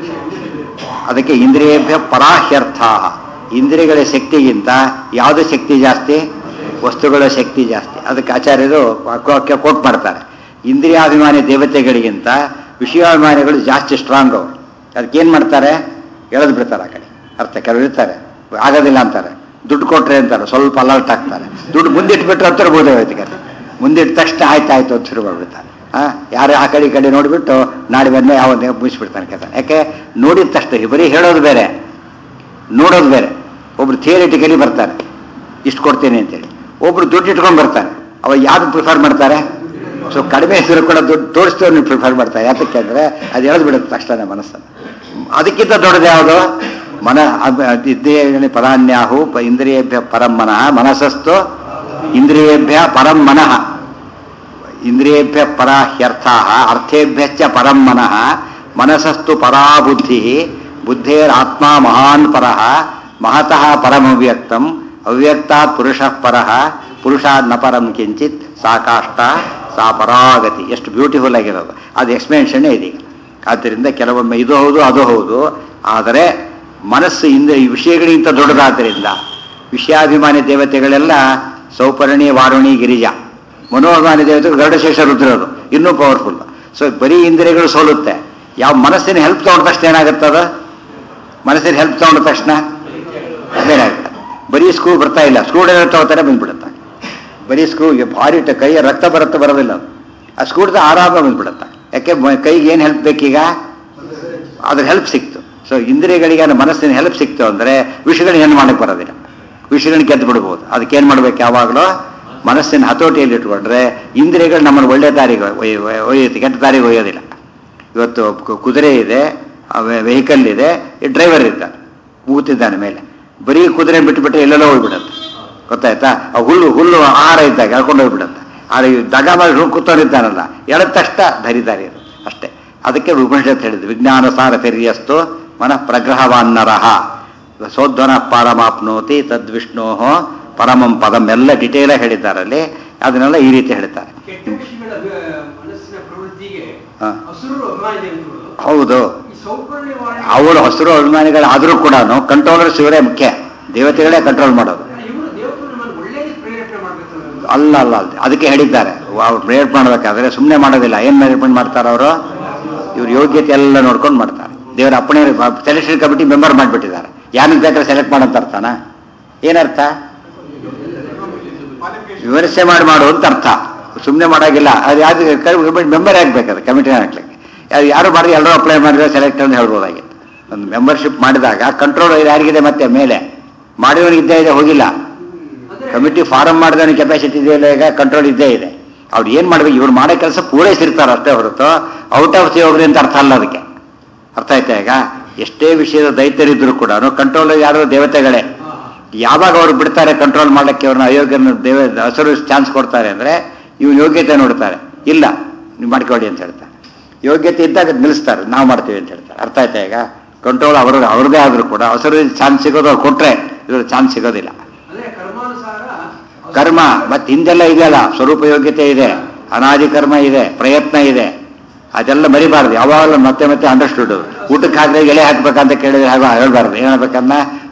ಅದಕ್ಕೆ ಇಂದ್ರಿಯೇಭ್ಯ ಪರಾಹ್ಯರ್ಥ ಇಂದ್ರಿಯಗಳ ಶಕ್ತಿಗಿಂತ ಯಾವುದು ಶಕ್ತಿ ಜಾಸ್ತಿ ವಸ್ತುಗಳ ಶಕ್ತಿ ಜಾಸ್ತಿ ಅದಕ್ಕೆ ಆಚಾರ್ಯರು ವಾಕ್ಯ ಕೋಟ್ ಮಾಡ್ತಾರೆ ಇಂದ್ರಿಯಾಭಿಮಾನಿ ದೇವತೆಗಳಿಗಿಂತ ವಿಷಯಾಭಿಮಾನಿಗಳು ಜಾಸ್ತಿ ಸ್ಟ್ರಾಂಗ್ ಅವರು ಅದಕ್ಕೇನು ಮಾಡ್ತಾರೆ ಎಳೆದು ಬಿಡ್ತಾರೆ ಆ ಕಡೆ ಅರ್ಥ ಕೆಲವರು ಇರ್ತಾರೆ ಆಗೋದಿಲ್ಲ ಅಂತಾರೆ ದುಡ್ಡು ಕೊಟ್ರೆ ಅಂತಾರೆ ಸ್ವಲ್ಪ ಅಲರ್ಟ್ ಆಗ್ತಾರೆ ದುಡ್ಡು ಮುಂದಿಟ್ಬಿಟ್ರೆ ಹತ್ತಿರ ಬೋಧವೈತಿಗೆ ಮುಂದಿಟ್ಟ ತಕ್ಷಣ ಆಯ್ತು ಆಯ್ತು ಅಂತ ಶುರು ಮಾಡ್ಬಿಡ್ತಾರೆ ಆ ಯಾರು ಆ ಕಡೆ ಈ ಕಡೆ ನೋಡಿಬಿಟ್ಟು ನಾಳೆ ಬಂದು ಯಾವ ಮುಗಿಸ್ಬಿಡ್ತಾನೆ ಕೆಲಸ ಯಾಕೆ ನೋಡಿದ ತಕ್ಷಣ ಬರೀ ಹೇಳೋದು ಬೇರೆ ನೋಡೋದು ಬೇರೆ ಒಬ್ರು ಥಿಯರಿಟಿಕಲಿ ಬರ್ತಾರೆ ಇಷ್ಟು ಕೊಡ್ತೇನೆ ಅಂತೇಳಿ ಒಬ್ರು ದುಡ್ಡು ಇಟ್ಕೊಂಡು ಬರ್ತಾರೆ ಅವ ಯಾವ್ದು ಪ್ರಿಫರ್ ಮಾಡ್ತಾರೆ ಸೊ ಕಡಿಮೆ ಹೆಸರು ಕೂಡ ದುಡ್ಡು ತೋರಿಸ್ತೇವೆ ಪ್ರಿಫರ್ ಮಾಡ್ತಾರೆ ಯಾತಕ್ಕೆ ಅಂದ್ರೆ ಅದು ಎಳೆದು ಬಿಡುತ್ತೆ ತಕ್ಷಣ ಮನಸ್ಸನ್ನು ಅದಕ್ಕಿಂತ ದೊಡ್ಡದು ಯಾವುದು ಮನ ಇದ್ದೇನೆ ಪರಾನ್ಯಾಹು ಪ- ಇಂದ್ರಿಯೇಭ್ಯ ಪರಂ ಮನಃ ಮನಸ್ಸಸ್ತು ಇಂದ್ರಿಯೇಭ್ಯ ಪರಂ ಮನಃ ಇಂದ್ರಿಯೇಭ್ಯ ಪರ ಹ್ಯರ್ಥ ಅರ್ಥೇಭ್ಯಶ್ಚ ಪರಂ ಮನಃ ಮನಸಸ್ತು ಪರಾ ಬುದ್ಧಿ ಬುದ್ಧೇರಾತ್ಮ ಮಹಾನ್ ಪರಃ ಮಹತಃ ಪರಮವ್ಯಕ್ತಂ ಅವ್ಯಕ್ತಾತ್ ಪುರುಷಃ ಪರಃ ಪುರುಷಾತ್ ನ ಪರಂ ಕಿಂಚಿತ್ ಸಾ ಕಾಷ್ಟ ಸಾ ಪರಾಗತಿ ಎಷ್ಟು ಬ್ಯೂಟಿಫುಲ್ ಆಗಿರೋದು ಅದು ಎಕ್ಸ್ಪ್ಲೇಷನ್ ಇದೀಗ ಆದ್ದರಿಂದ ಕೆಲವೊಮ್ಮೆ ಇದು ಹೌದು ಅದು ಹೌದು ಆದರೆ ಮನಸ್ಸು ಇಂದ ಈ ವಿಷಯಗಳಿಗಿಂತ ದೊಡ್ಡದಾದ್ದರಿಂದ ವಿಷಯಾಭಿಮಾನಿ ದೇವತೆಗಳೆಲ್ಲ ಸೌಪರ್ಣಿ ವಾರುಣಿ ಗಿರಿಜಾ ಮನೋಭಿಮಾನಿ ದೇವತೆಗಳು ಗರುಡಶೇಷ ರುದ್ರರು ಇನ್ನೂ ಪವರ್ಫುಲ್ ಸೊ ಬರೀ ಇಂದ್ರಿಯಗಳು ಸೋಲುತ್ತೆ ಯಾವ ಮನಸ್ಸಿನ ಹೆಲ್ಪ್ ತಗೊಂಡ ತಕ್ಷಣ ಏನಾಗುತ್ತದ ಮನಸ್ಸಿನ ಹೆಲ್ಪ್ ತಗೊಂಡ ತಕ್ಷಣ ಅದೇನಾಗುತ್ತೆ ಬರೀ ಸ್ಕ್ರೂ ಬರ್ತಾ ಇಲ್ಲ ಸ್ಕ್ರೂ ಡ್ರೈವರ್ ತಗೋತಾರೆ ಬಂದ್ಬಿಡುತ್ತೆ ಬರೀ ಸ್ಕ್ರೂ ಭಾರಿ ಟ- ಕೈಯ ರಕ್ತ ಬರುತ್ತೆ ಬರೋದಿಲ್ಲ ಅದು ಆ ಸ್ಕ್ರೂಡ್ದ ಆರಾಮ ಬಂದ್ಬಿಡುತ್ತೆ ಯಾಕೆ ಮ- ಕೈಗೆ ಏನು ಹೆಲ್ಪ್ ಬೇಕೀಗ ಅದ್ರ ಹೆಲ್ಪ್ ಸಿಕ್ತು ಸೊ ಇಂದ್ರಿಯಗಳಿಗೆ ಅಂದ್ರೆ ಮನಸ್ಸಿನ ಹೆಲ್ಪ್ ಸಿಕ್ತು ಅಂದ್ರೆ ವಿಷಯಗಳನ್ನ ಏನು ಮಾಡಕ್ಕೆ ಬರೋದಿಲ್ಲ ವಿಷಯಗಳನ್ನ ಗೆದ್ದು ಬಿಡ್ಬೋದು ಅದಕ್ಕೆ ಏನು ಮಾಡ್ಬೇಕು ಯಾವಾಗಲೂ ಮನಸ್ಸಿನ ಹತೋಟಿಯಲ್ಲಿ ಇಟ್ಕೊಂಡ್ರೆ ಇಂದ್ರಿಯಗಳು ನಮ್ಮನ್ನು ಒಳ್ಳೆ ದಾರಿಗೆ ಒಯ್- ಒಯ್- ಒಯ್ಯುತ್ತೆ ಕೆಟ್ಟ ದಾರಿಗೆ ಒಯ್ಯೋದಿಲ್ಲ ಇವತ್ತು ಕು- ಕುದುರೆ ಇದೆ ವೆಹಿಕಲ್ ಇದೆ ಡ್ರೈವರ್ ಇದ್ದಾನೆ ಕೂತಿದ್ದಾನೆ ಮೇಲೆ ಬರೀ ಕುದುರೆ ಬಿಟ್ಟುಬಿಟ್ರೆ ಎಲ್ಲೆಲ್ಲೋ ಹೋಗ್ಬಿಡುತ್ತೆ ಗೊತ್ತಾಯ್ತಾ ಆ ಹುಲ್ಲು ಹುಲ್ಲು ಆಹಾರ ಇದ್ದಾಗ ಎಳ್ಕೊಂಡು ಹೋಗ್ಬಿಡುತ್ತೆ ಆದ್ರೆ ಈ ದಗ ಮಾಡಿ ಕೂತವನಿದ್ದಾನಲ್ಲ ಎಳೆದ ತಕ್ಷಣ ಧರಿದಾರಿ ಇರುತ್ತೆ ಅಷ್ಟೇ ಅದಕ್ಕೆ ಉಪನಿಷತ್ ಹೇಳಿದ್ದು ವಿಜ್ಞಾನ ಸಾರ ತೆರಿಯಸ್ತು ಮನಃ ಪ್ರಗ್ರಹವಾನ್ನರಹ ಸೋಧ್ವನ ಪಾರಮಾಪ್ನೋತಿ ತದ್ವಿಷ್ಣೋ ಪರಮಂ ಪದಂ ಎಲ್ಲ ಡೀಟೇಲ್ ಹೇಳಿದ್ದಾರಲ್ಲಿ ಅದನ್ನೆಲ್ಲ ಈ ರೀತಿ ಹೇಳ್ತಾರೆ ಕೆಟ್ಟ ವಿಷಯಗಳ ಅಭಿ- ಮನಸ್ಸಿನ ಪ್ರವೃತ್ತಿಗೆ ಹಾ. ಹಸುರು ಅಭಿಮಾನಿ ದೇವತೆಗಳು ಹೌದು ಈ ಸೌಪರ್ಣ್ಯ ವಾಣಿ ಅವಳು ಹಸಿರು ಅಭಿಮಾನಿಗಳಾದರೂ ಕೂಡ ಕಂಟ್ರೋಲರ್ಸ್ ಇವರೇ ಮುಖ್ಯ ದೇವತೆಗಳೇ ಕಂಟ್ರೋಲ್ ಮಾಡೋದು ಇವರು ದೇವತೆಗಳು ನಮ್ಮನ್ನು ಒಳ್ಳೆಯದಕ್ಕೆ ಪ್ರೇರೇಪಣೆ ಮಾಡಬೇಕು ಅಲ್ಲ ಅಲ್ಲ ಅಲ್ಲ. ಅದಕ್ಕೆ ಹೇಳಿದ್ದಾರೆ ಅವ್ರು ಪ್ರೇರೇಟ್ ಮಾಡಬೇಕಾದ್ರೆ ಸುಮ್ಮನೆ ಮಾಡೋದಿಲ್ಲ ಏನ್ ಮ್ಯಾನೇಜ್ಮೆಂಟ್ ಮಾಡ್ತಾರೆ ಅವರು ಇವ್ರ ಯೋಗ್ಯತೆ ಎಲ್ಲ ನೋಡ್ಕೊಂಡು ಮಾಡ್ತಾರೆ ದೇವರ ಅಪ್ಪಣೆ ಸೆಲೆಕ್ಷನ್ ಕಮಿಟಿ ಮೆಂಬರ್ ಮಾಡಿಬಿಟ್ಟಿದ್ದಾರೆ ಯಾರಿಗೆ ಬೇಕಾದ್ರೆ ಸೆಲೆಕ್ಟ್ ಮಾಡಂತ ಅರ್ಥನ ಏನರ್ಥ ವಿಮರ್ಶೆ ಮಾಡಿ ಮಾಡು ಅಂತ ಅರ್ಥ ಸುಮ್ಮನೆ ಮಾಡಾಗಿಲ್ಲ ಅದು ಯಾವ್ದು ಮೆಂಬರ್ ಆಗ್ಬೇಕಾದ್ರೆ ಕಮಿಟಿ ಹಾಕ್ಲಿಕ್ಕೆ ಯಾರು ಯಾರು ಮಾಡಿ ಎಲ್ಲರೂ ಅಪ್ಲೈ ಮಾಡಿದ್ರೆ ಸೆಲೆಕ್ಟ್ ಅಂತ ಹೇಳ್ಬೋದಾಗಿತ್ತು ಒಂದು ಮೆಂಬರ್ಶಿಪ್ ಮಾಡಿದಾಗ ಕಂಟ್ರೋಲ್ ಯಾರಿಗಿದೆ ಮತ್ತೆ ಮೇಲೆ ಮಾಡಿದವನಿಗೆ ಇದ್ದೇ ಇದೆ ಹೋಗಿಲ್ಲ ಅಂದ್ರೆ ಕಮಿಟಿ ಫಾರಂ ಮಾಡಿದವನಿಗೆ ಕೆಪಾಸಿಟಿ ಇದೆಯಲ್ಲ ಈಗ ಕಂಟ್ರೋಲ್ ಇದ್ದೇ ಇದೆ ಅವ್ರು ಏನ್ ಮಾಡ್ಬೇಕು ಇವ್ರು ಮಾಡೋ ಕೆಲಸ ಪೂರೈಸಿರ್ತಾರೆ ಅಷ್ಟೇ ಹೊರತು ಔಟ್ ಆಫ್ ದಿ ಹೋಗ್ರಿ ಅಂತ ಅರ್ಥ ಅಲ್ಲ ಅದಕ್ಕೆ ಅರ್ಥ ಆಯ್ತಾ ಈಗ ಎಷ್ಟೇ ವಿಷಯದ ದೈತ್ಯರಿದ್ರು ಕೂಡ ಕಂಟ್ರೋಲ್ ಯಾರು ದೇವತೆಗಳೇ ಹಾ, ಯಾವಾಗ ಅವ್ರು ಬಿಡ್ತಾರೆ ಕಂಟ್ರೋಲ್ ಮಾಡಕ್ಕೆ ಅವ್ರನ್ನ ಅಯೋಗ್ಯನ ದೇವ ಹಸಿರು ಚಾನ್ಸ್ ಕೊಡ್ತಾರೆ ಅಂದ್ರೆ ಇವ್ನು ಯೋಗ್ಯತೆ ನೋಡ್ತಾರೆ ಇಲ್ಲ ನೀವು ಮಾಡ್ಕೊಳ್ಳಿ ಅಂತ ಹೇಳ್ತಾರೆ ಯೋಗ್ಯತೆ ಇದ್ದಾಗ ನಿಲ್ಲಿಸ್ತಾರೆ ನಾವು ಮಾಡ್ತೀವಿ ಅಂತ ಹೇಳ್ತಾರೆ ಅರ್ಥ ಆಯ್ತಾ ಈಗ ಕಂಟ್ರೋಲ್ ಅವ್ರ ಅವ್ರದೇ ಆದ್ರೂ ಕೂಡ ಹಸಿರು ಚಾನ್ಸ್ ಸಿಗೋದು ಅವ್ರು ಕೊಟ್ರೆ ಇವ್ರ ಚಾನ್ಸ್ ಸಿಗೋದಿಲ್ಲ ಅಂದ್ರೆ ಕರ್ಮಾನುಸಾರ ಕರ್ಮ ಮತ್ತೆ ಹಿಂದೆಲ್ಲ ಇದೆಯಲ್ಲ ಸ್ವರೂಪ ಯೋಗ್ಯತೆ ಇದೆ ಅನಾದಿ ಕರ್ಮ ಇದೆ ಪ್ರಯತ್ನ ಇದೆ ಅದೆಲ್ಲ ಮರಿಬಾರ್ದು ಯಾವಾಗಲೂ ಮತ್ತೆ ಮತ್ತೆ ಅಂಡರ್ಸ್ಟುಡ್ ಊಟಕ್ಕೆ ಹಾಕಿದ್ರೆ ಎಲೆ ಹಾಕ್ಬೇಕಂತ ಕೇಳಿದ್ರೆ ಹಾಗೆ ಹೇಳ್ಬಾರ್ದು ಏನಾಗಬೇಕನ್ನ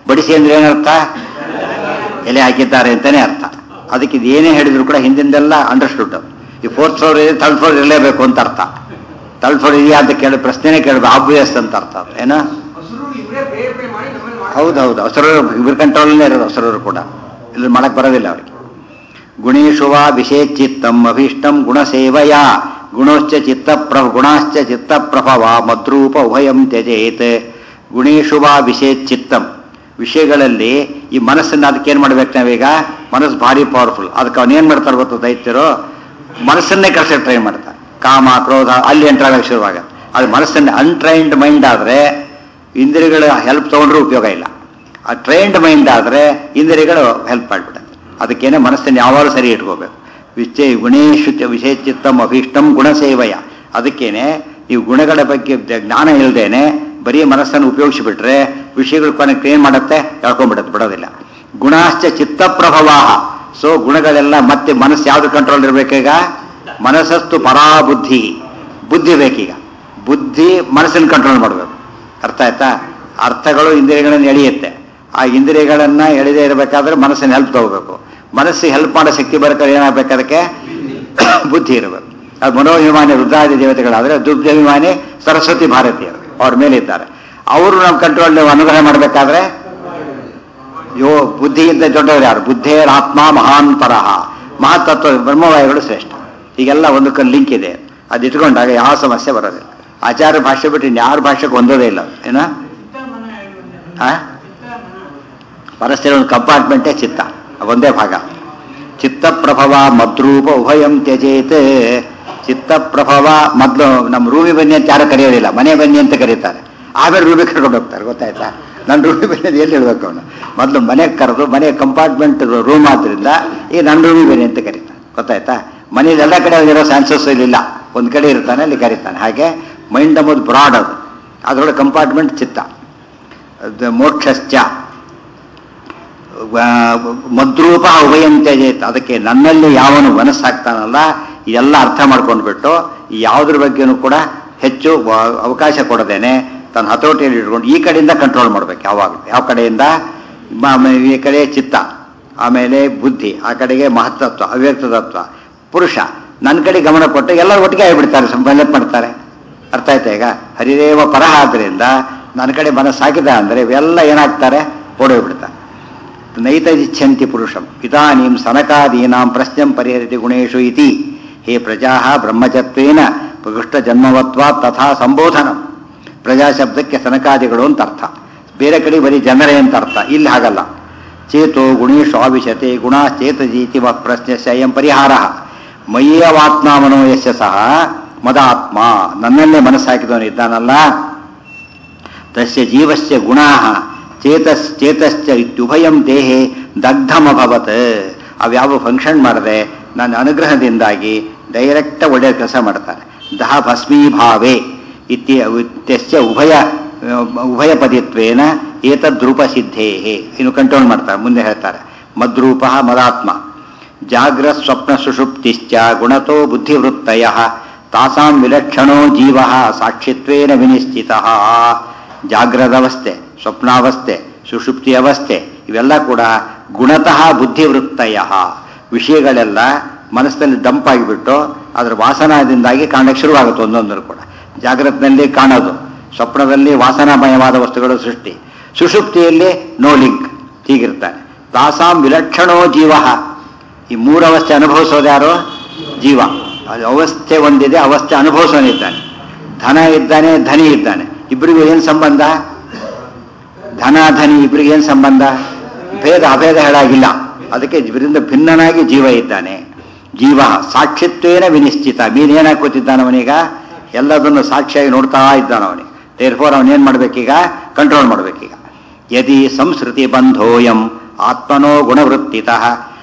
ಬಡಿಸಿ ಅಂದ್ರೆ ಏನರ್ಥ ಎಲೆ ಹಾಕಿದ್ದಾರೆ ಅಂತಾನೆ ಅರ್ಥ ಅದಕ್ಕೆ ಇದು ಏನೇ ಹೇಳಿದ್ರು ಕೂಡ ಹಿಂದಿಂದೆಲ್ಲ ಅಂಡರ್ಸ್ಟುಡ್ ಈ ಫೋರ್ತ್ ಫ್ಲೋರ್ ಇದೆ ಥರ್ಡ್ ಫ್ಲೋರ್ ಇರಲೇಬೇಕು ಅಂತ ಅರ್ಥ ಥರ್ಡ್ ಫ್ಲೋರ್ ಇದೆಯಾ ಅಂತ ಕೇಳಿ ಪ್ರಶ್ನೆನೇ ಕೇಳಬೇಕು ಆಬ್ವಿಯಸ್ ಅಂತ ಅರ್ಥ ಏನೋ ಹಸಿರು ಇವರೇ ಪ್ರೇರೇಪಣೆ ಮಾಡಿ ನಮ್ಮಲ್ಲಿ ಮಾಡ್ತಾರೆ. ಹೌದೌದು ಹಸರೂರು ಇವ್ರ ಕಂಟ್ರೋಲ್ನೇ ಇರೋದು ಹಸರೂರು ಕೂಡ ಇಲ್ಲಿ ಮಾಡಕ್ ಬರೋದಿಲ್ಲ ಅವರಿಗೆ ಗುಣೇಶು ವಾ ವಿಷೇಚಿತ್ತಂ ಅಭೀಷ್ಟಂ ಗುಣಸೇವಯ ಗುಣಶ್ಚ ಚಿತ್ತ ಪ್ರ ಗುಣಾಶ್ಚ ಚಿತ್ತ ಪ್ರಭವ ಮದ್ರೂಪ ಉಭಯಂ ತ್ಯಜೇತ್ ಗುಣೇಶು ವಾ ವಿಷೇಚಿತ್ತಂ ವಿಷಯಗಳಲ್ಲಿ ಈ ಮನಸ್ಸನ್ನ ಅದಕ್ಕೆ ಏನ್ ಮಾಡ್ಬೇಕು ನಾವೀಗ ಮನಸ್ಸು ಭಾರಿ ಪವರ್ಫುಲ್ ಅದಕ್ಕೆ ಅವನೇನ್ ಮಾಡ್ತಾರೆ ಗೊತ್ತು ದೈತ್ಯರು ಮನಸ್ಸನ್ನೇ ಕಳ್ಸಕ್ಕೆ ಟ್ರೈ ಮಾಡ್ತಾರೆ ಕಾಮ ಕ್ರೋಧ ಅಲ್ಲಿ ಎಂಟರ್ ಆಗಕ್ಕೆ ಶುರುವಾಗುತ್ತೆ ಅದು ಮನಸ್ಸನ್ನ ಅನ್ಟ್ರೈನ್ಡ್ ಮೈಂಡ್ ಆದ್ರೆ ಇಂದ್ರಿಯಗಳ ಹೆಲ್ಪ್ ತಗೊಂಡ್ರೂ ಉಪಯೋಗ ಇಲ್ಲ ಆ ಟ್ರೈನ್ಡ್ ಮೈಂಡ್ ಆದ್ರೆ ಇಂದ್ರಿಯಗಳು ಹೆಲ್ಪ್ ಮಾಡ್ಬಿಡುತ್ತೆ ಅದಕ್ಕೇನೆ ಮನಸ್ಸನ್ನು ಯಾವಾಗಲೂ ಸರಿ ಇಟ್ಕೋಬೇಕು ವಿಚೇ ಗುಣೇಶು ಚ ವಿಷೇಚಿತ್ತಂ ಅಭೀಷ್ಟಂ ಗುಣಸೇವಯ ಅದಕ್ಕೇನೆ ನೀವು ಗುಣಗಳ ಬಗ್ಗೆ ದ- ಜ್ಞಾನ ಇಲ್ಲದೇನೆ ಬರೀ ಮನಸ್ಸನ್ನು ಉಪಯೋಗಿಸಿಬಿಟ್ರೆ ವಿಷಯಗಳು ಕೊನೆಗೆ ಏನ್ ಮಾಡುತ್ತೆ ಎಳ್ಕೊಂಡ್ಬಿಡುತ್ತೆ ಬಿಡೋದಿಲ್ಲ ಗುಣಾಶ್ಚ ಚಿತ್ತ ಪ್ರಭವಾಹ ಸೊ ಗುಣಗಳೆಲ್ಲ ಮತ್ತೆ ಮನಸ್ಸು ಯಾವ್ದು ಕಂಟ್ರೋಲ್ ಇರಬೇಕೀಗ ಮನಸ್ಸಸ್ತು ಪರಾಬುದ್ಧಿ ಬುದ್ಧಿ ಬೇಕೀಗ ಬುದ್ಧಿ ಮನಸ್ಸನ್ನು ಕಂಟ್ರೋಲ್ ಮಾಡಬೇಕು ಅರ್ಥ ಆಯ್ತಾ ಅರ್ಥಗಳು ಇಂದ್ರಿಯಗಳನ್ನು ಎಳೆಯುತ್ತೆ ಆ ಇಂದ್ರಿಯಗಳನ್ನ ಎಳೆದೇ ಇರಬೇಕಾದ್ರೆ ಮನಸ್ಸಿನ ಹೆಲ್ಪ್ ತಗೋಬೇಕು ಮನಸ್ಸಿಗೆ ಹೆಲ್ಪ್ ಮಾಡೋ ಶಕ್ತಿ ಬರ್ಬೇಕಾದ್ರೆ ಏನಾಗಬೇಕು ಅದಕ್ಕೆ ಬುದ್ಧಿ ಇರಬೇಕು ಅದು ಮನೋಭಿಮಾನಿ ರುದ್ರಾದಿ ದೇವತೆಗಳಾದ್ರೆ ದುರ್ಗಾಭಿಮಾನಿ ಸರಸ್ವತಿ ಭಾರತೀಯರು ಅವ್ರ ಮೇಲೆ ಇದ್ದಾರೆ ಅವರು ನಮ್ಮ ಕಂಟ್ರೋಲ್ ಅನುಗ್ರಹ ಮಾಡಬೇಕಾದ್ರೆ ಯೋ ಬುದ್ಧಿಗಿಂತ ದೊಡ್ಡವರು ಯಾರು ಬುದ್ಧೇರಾತ್ಮ ಮಹಾನ್ ಪರಹ ಮಹತ್ತತ್ವ ಬ್ರಹ್ಮವಾಯುಗಳು ಶ್ರೇಷ್ಠ ಈಗೆಲ್ಲ ಒಂದಕ್ಕೊಂದು ಲಿಂಕ್ ಇದೆ ಅದು ಇಟ್ಕೊಂಡಾಗ ಯಾವ ಸಮಸ್ಯೆ ಬರೋದಿಲ್ಲ ಆಚಾರ್ಯ ಭಾಷೆ ಬಿಟ್ಟು ಇನ್ಯಾರ ಭಾಷೆಗೆ ಹೊಂದೋದೇ ಇಲ್ಲ ಅದು. ಏನ ಆ? ಪರಸ್ಪರ ಒಂದು ಕಂಪಾರ್ಟ್ಮೆಂಟೇ ಚಿತ್ತ ಒಂದೇ ಭಾಗ ಚಿತ್ತ ಪ್ರಭವ ಮದ್ರೂಪ ಉಭಯಂ ತ್ಯಜೇತ್ ಚಿತ್ತ ಪ್ರಭವ ಮೊದಲು ನಮ್ಮ ರೂಮಿ ಬನ್ನಿ ಅಂತ ಯಾರು ಕರೆಯೋದಿಲ್ಲ ಮನೆ ಬನ್ನಿ ಅಂತ ಕರೀತಾರೆ ಆಮೇಲೆ ರೂಮಿ ಕರ್ಕೊಂಡು ಹೋಗ್ತಾರೆ ಗೊತ್ತಾಯ್ತಾ ನನ್ನ ರೂಮಿ ಬನ್ನಿ ಅಂತ ಎಲ್ಲಿ ಹೇಳ್ಬೇಕು ಅವನು ಮೊದಲು ಮನೆಗೆ ಕರೆದು ಮನೆ ಕಂಪಾರ್ಟ್ಮೆಂಟ್ ರೂಮ್ ಆದ್ರಿಂದ ಈಗ ನನ್ನ ರೂಮಿ ಬನ್ನಿ ಅಂತ ಕರೀತಾನೆ ಗೊತ್ತಾಯ್ತಾ ಮನೇಲಿ ಎಲ್ಲ ಕಡೆ ಇರೋ ಚಾನ್ಸಸ್ ಇಲ್ಲ ಒಂದು ಕಡೆ ಇರ್ತಾನೆ ಅಲ್ಲಿ ಕರೀತಾನೆ ಹಾಗೆ ಮೈಂಡ್ ಎಂಬುದು ಬ್ರಾಡ್ ಅದು ಅದರೊಳಗೆ ಕಂಪಾರ್ಟ್ಮೆಂಟ್ ಚಿತ್ತ ಅದು ಮೋಕ್ಷಶ್ಚ ವ- ಮದ್ರೂಪ ಉಭಯಂ ತ್ಯಜೇತ್ ಅದಕ್ಕೆ ನನ್ನಲ್ಲಿ ಯಾವನು ಮನಸ್ಸಾಗ್ತಾನಲ್ಲ ಎಲ್ಲ ಅರ್ಥ ಮಾಡ್ಕೊಂಡ್ಬಿಟ್ಟು ಯಾವುದ್ರ ಬಗ್ಗೆನೂ ಕೂಡ ಹೆಚ್ಚು ವ- ಅವಕಾಶ ಕೊಡದೇನೆ ತನ್ನ ಹತೋಟಿಯಲ್ಲಿ ಇಟ್ಕೊಂಡು ಈ ಕಡೆಯಿಂದ ಕಂಟ್ರೋಲ್ ಮಾಡ್ಬೇಕು ಯಾವಾಗ ಯಾವ ಕಡೆಯಿಂದ ಮ- ಮ- ಈ ಕಡೆ ಚಿತ್ತ ಆಮೇಲೆ ಬುದ್ಧಿ ಆ ಕಡೆಗೆ ಮಹತ್ತತ್ವ ಅವ್ಯಕ್ತ ತತ್ವ ಪುರುಷ ನನ್ನ ಕಡೆ ಗಮನ ಕೊಟ್ಟು ಎಲ್ಲರೂ ಒಟ್ಟಿಗೆ ಆಗಿಬಿಡ್ತಾರೆ ಸಂಬಂಧ ಮಾಡ್ತಾರೆ ಅರ್ಥ ಆಯ್ತಾ ಈಗ ಹರಿದೇವ ಪರಹ ಆದ್ರಿಂದ ನನ್ನ ಕಡೆ ಮನಸ್ಸಾಗಿದೆ ಅಂದ್ರೆ ಇವೆಲ್ಲ ಏನಾಗ್ತಾರೆ ಓಡೋಗ್ಬಿಡ್ತಾರೆ ನೈತಜಿಚ್ಛಂತಿ ಪುರುಷಂ ಇದಾನೀಂ ಸನಕಾದೀನಾಂ ಪ್ರಶ್ನಂ ಪರಿಹರಿತಿ ಗುಣೇಶು ಇತಿ ಹೇ ಪ್ರಜಾ ಬ್ರಹ್ಮಚತ್ವೇನ ಪ್ರಕೃಷ್ಟ ಜನ್ಮವತ್ವ ತಥಾ ಸಂಬೋಧನ ಪ್ರಜಾ ಶಬ್ದಕ್ಕೆ ಸನಕಾದಿಗಳು ಅಂತ ಅರ್ಥ ಬೇರೆ ಕಡೆ ಬರೀ ಜನರೇ ಅಂತ ಅರ್ಥ ಇಲ್ಲಿ ಹಾಗಲ್ಲ ಚೇತೋ ಗುಣೇಶು ಆವಿಶತೆ ಗುಣಾಶ್ಚೇತಜೀತಿ ವ ಪ್ರಶ್ನೆ ಅಯಂ ಪರಿಹಾರ ಮಯ್ಯವಾತ್ಮಾಮನೋ ಯಶ ಸಹ ಮದಾತ್ಮ ನನ್ನಲ್ಲೇ ಮನಸ್ಸಾಕಿದವನು ಇದ್ದಾನಲ್ಲ ತಸ್ಯ ಜೀವಸ್ಯ ಗುಣಾ ಚೇತಸ್ ಚೇತಶ್ಚ ಇತ್ಯುಭಯಂ ದೇಹೆ ದಗ್ಧಮಭವತ್ ಅವ್ಯಾವ ಫಂಕ್ಷನ್ ಮಾಡದೆ ನನ್ನ ಅನುಗ್ರಹದಿಂದಾಗಿ ಡೈರೆಕ್ಟ್ ಒಳ್ಳೆಯ ಕೆಲಸ ಮಾಡ್ತಾರೆ ದಹ ಭಸ್ಮೀಭಾವೇ ಇತ್ಯ ಇತ್ಯಸ್ಯ ಉಭಯ ಉಭಯ ಪದಿತ್ವೇನ ಏತದ್ರೂಪ ಸಿದ್ಧೇ ಇನ್ನು ಕಂಟ್ರೋಲ್ ಮಾಡ್ತಾರೆ ಮುಂದೆ ಹೇಳ್ತಾರೆ ಮದ್ರೂಪ ಮದಾತ್ಮ ಜಾಗ್ರ ಸ್ವಪ್ನ ಸುಷುಪ್ತಿಶ್ಚ ಗುಣತೋ ಬುದ್ಧಿವೃತ್ತಯ ತಾಸಾಂ ವಿಲಕ್ಷಣೋ ಜೀವ ಸಾಕ್ಷಿತ್ವೇನ ವಿನಿಶ್ಚಿತ ಜಾಗ್ರದವಸ್ಥೆ ಸ್ವಪ್ನಾವಸ್ಥೆ ಸುಷುಪ್ತಿ ಅವಸ್ಥೆ ಇವೆಲ್ಲ ಕೂಡ ಗುಣತಃ ಬುದ್ಧಿವೃತ್ತಯ ವಿಷಯಗಳೆಲ್ಲ ಮನಸ್ಸಿನಲ್ಲಿ ಡಂಪ್ ಆಗಿಬಿಟ್ಟು ಅದರ ವಾಸನದಿಂದಾಗಿ ಕಾಣಕ್ಕೆ ಶುರುವಾಗುತ್ತೆ ಒಂದೊಂದರೂ ಕೂಡ ಜಾಗ್ರತ್ನಲ್ಲಿ ಕಾಣೋದು ಸ್ವಪ್ನದಲ್ಲಿ ವಾಸನಾಮಯವಾದ ವಸ್ತುಗಳು ಸೃಷ್ಟಿ ಸುಷುಪ್ತಿಯಲ್ಲಿ ನೋ ಲಿಂಕ್ ಹೀಗಿರ್ತಾನೆ ತಾಸಾಂ ವಿಲಕ್ಷಣೋ ಜೀವ ಈ ಮೂರವಸ್ಥೆ ಅನುಭವಿಸೋದು ಯಾರು ಜೀವ ಅದು ಅವಸ್ಥೆ ಒಂದಿದೆ ಅವಸ್ಥೆ ಅನುಭವಿಸೋನಿದ್ದಾನೆ ಧನ ಇದ್ದಾನೆ ಧನಿ ಇದ್ದಾನೆ ಇಬ್ಬರಿಗೂ ಏನು ಸಂಬಂಧ ಧನ ಧನಿ ಇಬ್ಬರಿಗೆ ಏನು ಸಂಬಂಧ ಭೇದ ಅಭೇದ ಹೇಳಾಗಿಲ್ಲ ಅದಕ್ಕೆ ಇವರಿಂದ ಭಿನ್ನನಾಗಿ ಜೀವ ಇದ್ದಾನೆ ಜೀವ ಸಾಕ್ಷಿತ್ವೇನ ವಿನಿಶ್ಚಿತ ಮೀನೇನಾಗಿ ಕೂತಿದ್ದಾನವನೀಗ ಎಲ್ಲದನ್ನು ಸಾಕ್ಷಿಯಾಗಿ ನೋಡ್ತಾ ಇದ್ದಾನವನಿಗೆ ದೇರ್ಫೋರ್ ಅವನೇನ್ ಮಾಡ್ಬೇಕೀಗ ಕಂಟ್ರೋಲ್ ಮಾಡ್ಬೇಕೀಗ ಯದಿ ಸಂಸ್ಕೃತಿ ಬಂಧೋಯಂ ಆತ್ಮನೋ ಗುಣವೃತ್ತಿತಃ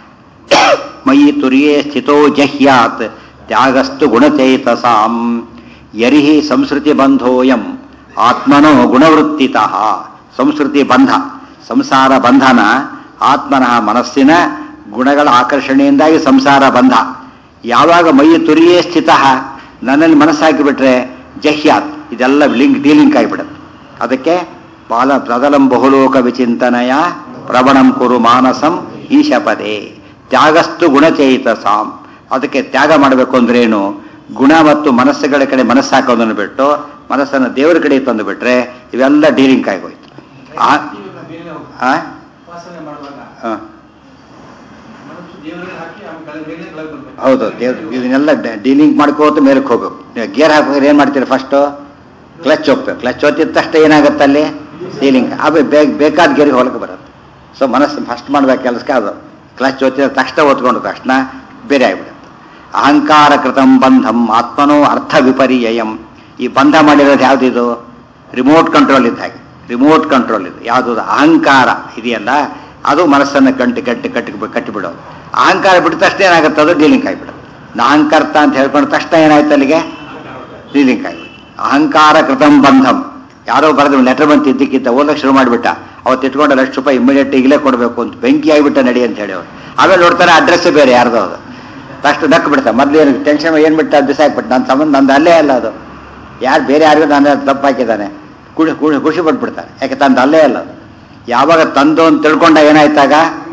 ಮಯಿ ತುರ್ಯೇ ಸ್ಥಿತೋ ಜಹ್ಯಾತ್ ತ್ಯಾಗಸ್ತು ಗುಣಚೈತಸಾಂ ಯರಿಹಿ ಸಂಸ್ಕೃತಿ ಬಂಧೋಯಂ ಆತ್ಮನೋ ಗುಣವೃತ್ತಿತಃ ಸಂಸ್ಕೃತಿ ಬಂಧ ಸಂಸಾರ ಬಂಧನ ಆತ್ಮನಃ ಮನಸ್ಸಿನ ಗುಣಗಳ ಆಕರ್ಷಣೆಯಿಂದಾಗಿ ಸಂಸಾರ ಬಂಧ ಯಾವಾಗ ಮೈ ತುರಿಯೇ ಸ್ಥಿತ ನನ್ನಲ್ಲಿ ಮನಸ್ಸಾಕಿಬಿಟ್ರೆ ಜಹ್ಯಾತ್ ಇದೆಲ್ಲ ಲಿಂಕ್ ಡಿಲಿಂಕ್ ಆಗಿಬಿಡುತ್ತೆ ಅದಕ್ಕೆ ಬಾಲ ಪ್ರದಲಂ ಬಹುಲೋಕ ವಿಚಿಂತನಯ ಪ್ರವಣಂ ಕುರು ಮಾನಸಂ ಈಶಪದೇ ತ್ಯಾಗಸ್ತು ಗುಣಚೇತಸಾಂ ಅದಕ್ಕೆ ತ್ಯಾಗ ಮಾಡಬೇಕು ಅಂದ್ರೇನು ಗುಣ ಮತ್ತು ಮನಸ್ಸುಗಳ ಕಡೆ ಮನಸ್ಸು ಹಾಕೋದನ್ನು ಬಿಟ್ಟು ಮನಸ್ಸನ್ನು ದೇವರ ಕಡೆ ತಂದು ಬಿಟ್ರೆ ಇವೆಲ್ಲ ಡೀಲಿಂಗ್ ಆಗೋಯ್ತು ಆ ಆ? ಉಪಾಸನೆ ಮಾಡುವಾಗ ಆ. ಮನಸ್ಸು ದೇವರಿಗೆ ಹಾಕಿ ಆಮೇಲೆ ಮೇಲೆ ಕೆಳಗೆ ಬರ್ಬೇಕು ಹೌದು ದೇವ್ರು ಇದನ್ನೆಲ್ಲ ಡೀಲಿಂಗ್ ಮಾಡ್ಕೋತ ಮೇಲಕ್ಕೆ ಹೋಗ್ಬೇಕು ನೀವು ಗೇರ್ ಹಾಕಿದ್ರೆ ಏನು ಮಾಡ್ತೀರಿ ಫಸ್ಟು ಕ್ಲಚ್ ಹೋಗ್ಬೇಕು ಕ್ಲಚ್ ಒತ್ತಿದ ತಕ್ಷಣ ಏನಾಗುತ್ತೆ ಅಲ್ಲಿ ಡೀಲಿಂಗ್ ಆಮೇಲೆ ಬೇಗ ಬೇಕಾದ ಗೇರಿಗೆ ಹೊಲಕ್ಕೆ ಬರುತ್ತೆ ಸೊ ಮನಸ್ಸು ಫಸ್ಟ್ ಮಾಡ್ಬೇಕು ಕೆಲಸಕ್ಕೆ ಅದು ಕ್ಲಚ್ ಒತ್ತಿದ ತಕ್ಷಣ ಒತ್ಕೊಂಡು ತಕ್ಷಣ ಬೇರೆ ಆಗಿಬಿಡುತ್ತೆ ಅಹಂಕಾರ ಕೃತಂ ಬಂಧಂ ಆತ್ಮನೋ ಅರ್ಥ ವಿಪರ್ಯಯಂ ಈ ಬಂಧ ಮಾಡಿರೋದು ಯಾವುದಿದು ರಿಮೋಟ್ ಕಂಟ್ರೋಲ್ ಇದ್ದ ಹಾಗೆ ರಿಮೋಟ್ ಕಂಟ್ರೋಲ್ ಇದು ಯಾವುದು ಅಹಂಕಾರ ಇದೆಯಲ್ಲ ಅದು ಮನಸ್ಸನ್ನು ಗಂಟು ಗಂಟು ಕಟ್ಟಿ ಕಟ್ಟಿಬಿಡೋದು ಅಹಂಕಾರ ಬಿಟ್ಟ ತಕ್ಷಣ ಏನಾಗುತ್ತೆ ಅದು ಡೀಲಿಂಗ್ ಆಗಿಬಿಡೋದು ನಾಹಂಕರ್ತ ಅಂತ ಹೇಳ್ಕೊಂಡ ತಕ್ಷಣ ಏನಾಯ್ತು ಅಲ್ಲಿಗೆ ಡೀಲಿಂಗ್ ಆಗಿಬಿಟ್ಟು ಅಹಂಕಾರ ಕೃತಂ ಬಂಧಂ ಯಾರೋ ಬರೆದು ಲೆಟರ್ ಬಂತು ಇದ್ದಕ್ಕಿಂತ ಓದಕ್ಕೆ ಶುರು ಮಾಡಿಬಿಟ್ಟ ಅವತ್ತು ಇಟ್ಕೊಂಡು ಲಕ್ಷ ರೂಪಾಯಿ ಇಮಿಡಿಯೇಟ್ ಈಗಲೇ ಕೊಡಬೇಕು ಅಂತ ಬೆಂಕಿ ಆಗಿಬಿಟ್ಟ ನಡಿ ಅಂತ ಹೇಳಿ ಅವ್ರು ಆಮೇಲೆ ನೋಡ್ತಾರೆ ಅಡ್ರೆಸ್ ಬೇರೆ ಯಾರ್ದೋ ಅದು ತಕ್ಷಣ ಡಕ್ ಬಿಡ್ತಾರೆ ಮೊದಲು ಏನು ಟೆನ್ಷನ್ ಏನು ಬಿಟ್ಟು ಅದು ಬಿಸಾಕ್ಬಿಟ್ಟು ನನ್ನ ಸಂಬಂಧ ನಂದು ಅಲ್ಲೇ ಅಲ್ಲ ಅದು ಯಾರು ಬೇರೆ ಯಾರಿಗೂ ನಾನು ತಪ್ಪು ಹಾಕಿದ್ದಾನೆ ಖುಷಿ ಖುಷಿ ಖುಷಿ ಪಟ್ಬಿಡ್ತಾರೆ ಯಾಕೆ ತಂದು ಅಲ್ಲೇ ಅಲ್ಲ ಅದು ಯಾವಾಗ ತಂದು ಅಂತ ತಿಳ್ಕೊಂಡ ಏನಾಯ್ತಾಗ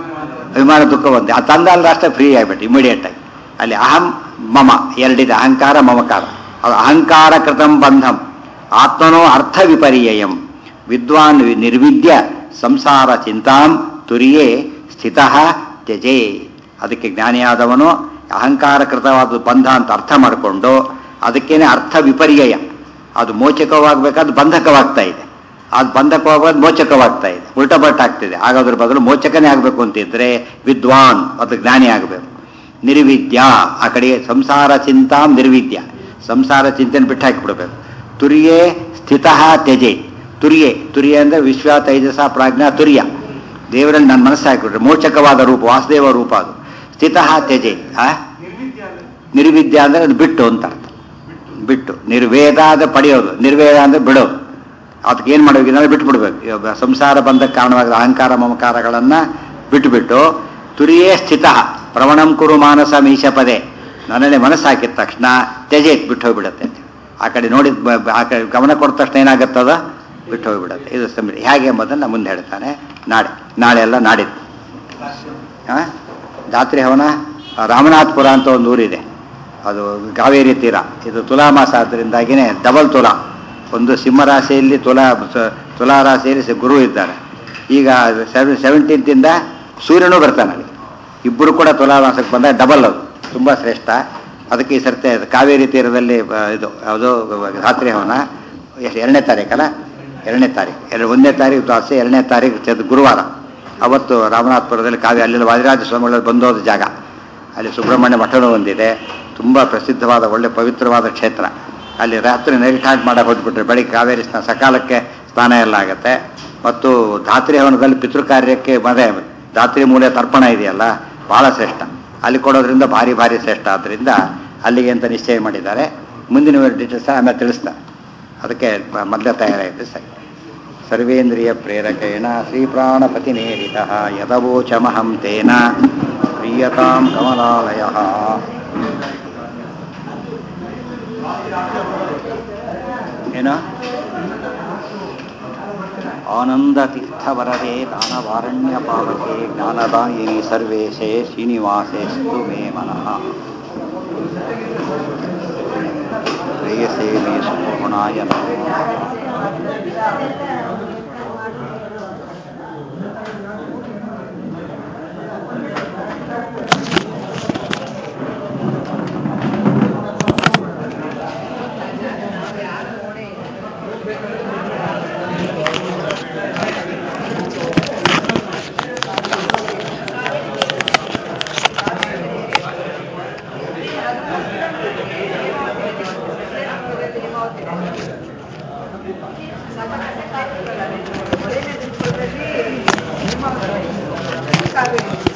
ಅಭಿಮಾನ ದುಃಖ ಬಂದೆ ಆ ತಂದಲ್ಲ ಅಷ್ಟೇ ಫ್ರೀ ಆಗಿಬಿಟ್ಟು ಇಮಿಡಿಯೇಟ್ ಆಗಿ ಅಲ್ಲಿ ಅಹಂ ಮಮ ಎರಡಿದೆ ಅಹಂಕಾರ ಮಮಕಾರ ಅದು ಅಹಂಕಾರ ಕೃತಂ ಬಂಧಂ ಆತ್ಮನೋ ಅರ್ಥ ವಿಪರ್ಯಯಂ ವಿದ್ವಾನ್ ವಿ- ನಿರ್ವಿದ್ಯ ಸಂಸಾರ ಚಿಂತಾಂ ತುರಿಯೇ ಸ್ಥಿತ ತ್ಯಜೇ ಅದಕ್ಕೆ ಜ್ಞಾನಿಯಾದವನು ಅಹಂಕಾರಕೃತವಾದ ಬಂಧ ಅಂತ ಅರ್ಥ ಮಾಡಿಕೊಂಡು ಅದಕ್ಕೇನೆ ಅರ್ಥ ವಿಪರ್ಯಯ ಅದು ಮೋಚಕವಾಗಬೇಕಾದ ಬಂಧಕವಾಗ್ತಾ ಇದೆ ಅದು ಬಂಧಕವಾಗೋದು ಮೋಚಕವಾಗ್ತಾ ಇದೆ ಉಲ್ಟಾ ಬಲ್ಟ ಆಗ್ತಿದೆ ಆಗೋದ್ರ ಬದಲು ಮೋಚಕನೇ ಆಗಬೇಕು ಅಂತಿದ್ರೆ ವಿದ್ವಾನ್ ಅದು ಜ್ಞಾನಿ ಆಗಬೇಕು ನಿರ್ವಿದ್ಯ ಆ ಕಡೆಗೆ ಸಂಸಾರ ಚಿಂತಾಂ ನಿರ್ವಿದ್ಯ ಸಂಸಾರ ಚಿಂತನೆ ಬಿಟ್ಟು ಹಾಕಿಬಿಡ್ಬೇಕು ತುರಿಯೇ ಸ್ಥಿತ ತ್ಯಜೆ ತುರಿಯೇ ತುರಿಯ ಅಂದ್ರೆ ವಿಶ್ವ ತೈಜಸ ಪ್ರಾಜ್ಞಾ ತುರಿಯ ದೇವರಲ್ಲಿ ನನ್ನ ಮನಸ್ಸು ಹಾಕಿಬಿಟ್ರೆ ಮೋಚಕವಾದ ರೂಪ ವಾಸುದೇವ ರೂಪ ಅದು ಸ್ಥಿತ ತ್ಯಜೆ ಆ ನಿರ್ವಿದ್ಯ ಅಂದ್ರೆ ನಿರ್ವಿದ್ಯ ಅಂದ್ರೆ ಅದು ಬಿಟ್ಟು ಅಂತ ಅರ್ಥ ಬಿಟ್ಟು ನಿರ್ವೇದ ಅಂದ್ರೆ ಪಡೆಯೋದು ನಿರ್ವೇದ ಅಂದ್ರೆ ಬಿಡೋದು ಅದಕ್ಕೆ ಏನು ಮಾಡಬೇಕು ಇದನ್ನ ಬಿಟ್ಟು ಬಿಡ್ಬೇಕು ಇವಾಗ ಸಂಸಾರ ಬಂಧಕ್ಕೆ ಕಾರಣವಾದ ಅಹಂಕಾರ ಮಮಕಾರಗಳನ್ನ ಬಿಟ್ಟುಬಿಟ್ಟು ತುರಿಯೇ ಸ್ಥಿತ ಪ್ರವಣಂ ಕುರು ಮಾನಸ ಮೀಶ ಪದೇ ನನ್ನಲ್ಲಿ ಮನಸ್ಸು ಹಾಕಿದ ತಕ್ಷಣ ತ್ಯಜೇತ್ ಬಿಟ್ಟು ಹೋಗ್ಬಿಡತ್ತೆ ಅಂತ. ಆ ಕಡೆ ನೋಡಿದ ಬ- ಬ- ಆ ಕಡೆ ಗಮನ ಕೊಟ್ಟ ತಕ್ಷಣ ಏನಾಗುತ್ತದ ಬಿಟ್ಟು ಹೋಗ್ಬಿಡತ್ತೆ ಇದು ಸಮಿ ಹೇಗೆ ಎಂಬುದನ್ನು ಮುಂದೆ ಹೇಳ್ತಾನೆ ನಾಳೆ ನಾಳೆ ಎಲ್ಲ ನಾಡಿದ್ದು ಆ? ಧಾತ್ರಿ ಹವನ ಆ, ರಾಮನಾಥ್ಪುರ ಅಂತ ಒಂದು ಊರಿದೆ ಅದು ಕಾವೇರಿ ತೀರ ಇದು ತುಲಾ ಮಾಸ ಆದ್ದರಿಂದಾಗಿನೇ ಡಬಲ್ ತುಲಾ ಒಂದು ಸಿಂಹರಾಶಿಯಲ್ಲಿ ತುಲಾ ಸ- ತುಲಾ ರಾಶಿಯಲ್ಲಿ ಸ- ಗುರು ಇದ್ದಾರೆ ಈಗ ಸೆವೆಂಟೀನ್ತಿಂದ ಸೂರ್ಯನೂ ಬರ್ತಾನೆ ಅಲ್ಲಿ ಇಬ್ಬರು ಕೂಡ ತುಲಾ ಮಾಸಕ್ಕೆ ಬಂದಾಗ ಡಬಲ್ ಅದು ತುಂಬ ಶ್ರೇಷ್ಠ ಅದಕ್ಕೆ ಈ ಸರ್ತೆ ಕಾವೇರಿ ತೀರದಲ್ಲಿ ಆ, ಇದು ಯಾವುದೋ ಧಾತ್ರಿ ಹವನ ಎಷ್ಟು ಎರಡನೇ ತಾರೀಕಲ್ಲ ಎರಡನೇ ತಾರೀಕು ಎರಡು ಒಂದನೇ ತಾರೀಕು ದ್ವಾಸೆ ಎರಡನೇ ತಾರೀಕು ಚದ್- ಗುರುವಾರ ಅವತ್ತು ರಾಮನಾಥಪುರದಲ್ಲಿ ಕಾವ್ಯ ಅಲ್ಲೆಲ್ಲ ವಾದಿರಾಜ ಸ್ವಾಮಿಗಳು ಬಂದೋದ ಜಾಗ ಅಲ್ಲಿ ಸುಬ್ರಹ್ಮಣ್ಯ ಮಠನೂ ಒಂದಿದೆ ತುಂಬ ಪ್ರಸಿದ್ಧವಾದ ಒಳ್ಳೆ ಪವಿತ್ರವಾದ ಕ್ಷೇತ್ರ ಅಲ್ಲಿ ರಾತ್ರಿ ನೈಟ್ ಹಾಲ್ಟ್ ಮಾಡಕ್ಕೆ ಹೋಗ್ಬಿಟ್ರೆ ಬೆಳಿಗ್ಗೆ ಕಾವೇರಿ ಸ್ನಾನ ಸಕಾಲಕ್ಕೆ ಸ್ನಾನ ಎಲ್ಲ ಆಗುತ್ತೆ ಮತ್ತು ಧಾತ್ರಿ ಹವನದಲ್ಲಿ ಪಿತೃ ಕಾರ್ಯಕ್ಕೆ ಮನೆ ಧಾತ್ರಿ ಮೂಲೆ ತರ್ಪಣ ಇದೆಯಲ್ಲ ಬಹಳ ಶ್ರೇಷ್ಠ ಅಲ್ಲಿ ಕೊಡೋದ್ರಿಂದ ಭಾರಿ ಭಾರಿ ಶ್ರೇಷ್ಠ ಆದ್ದರಿಂದ ಅಲ್ಲಿಗೆ ಅಂತ ನಿಶ್ಚಯ ಮಾಡಿದ್ದಾರೆ ಮುಂದಿನ ಡೀಟೇಲ್ಸ್ ಆಮೇಲೆ ತಿಳಿಸ್ತಾರೆ ಅದಕ್ಕೆ ಮ- ಮೊದಲೇ ತಯಾರಾಯಿತು ಸರಿ ಸರ್ವೇಂದ್ರಿಯ ಪ್ರೇರಕೇಣ ಶ್ರೀಪ್ರಾಣಪತಿನೇರಿತ ಯದವೋಚಮಹಂ ತೇನ ಪ್ರೀಯತಾಂ ಕಮಲಾಲಯ ಏನು ಆನಂದತೀರ್ಥವರದೆ ದಾನವಾರಣ್ಯ ಪಾವಕೆ ಜ್ಞಾನದಾಯಿನಿ ಸರ್ವೇಶೇ ಶ್ರೀನಿವಾಸೇಸ್ತು ಮೇ ಮನಃ ಪ್ರೇಯಸೇ ಮೇ ಸುಗುಣಾಯ ನಮೋ ನಮಃ. ಕಾವೇರಿ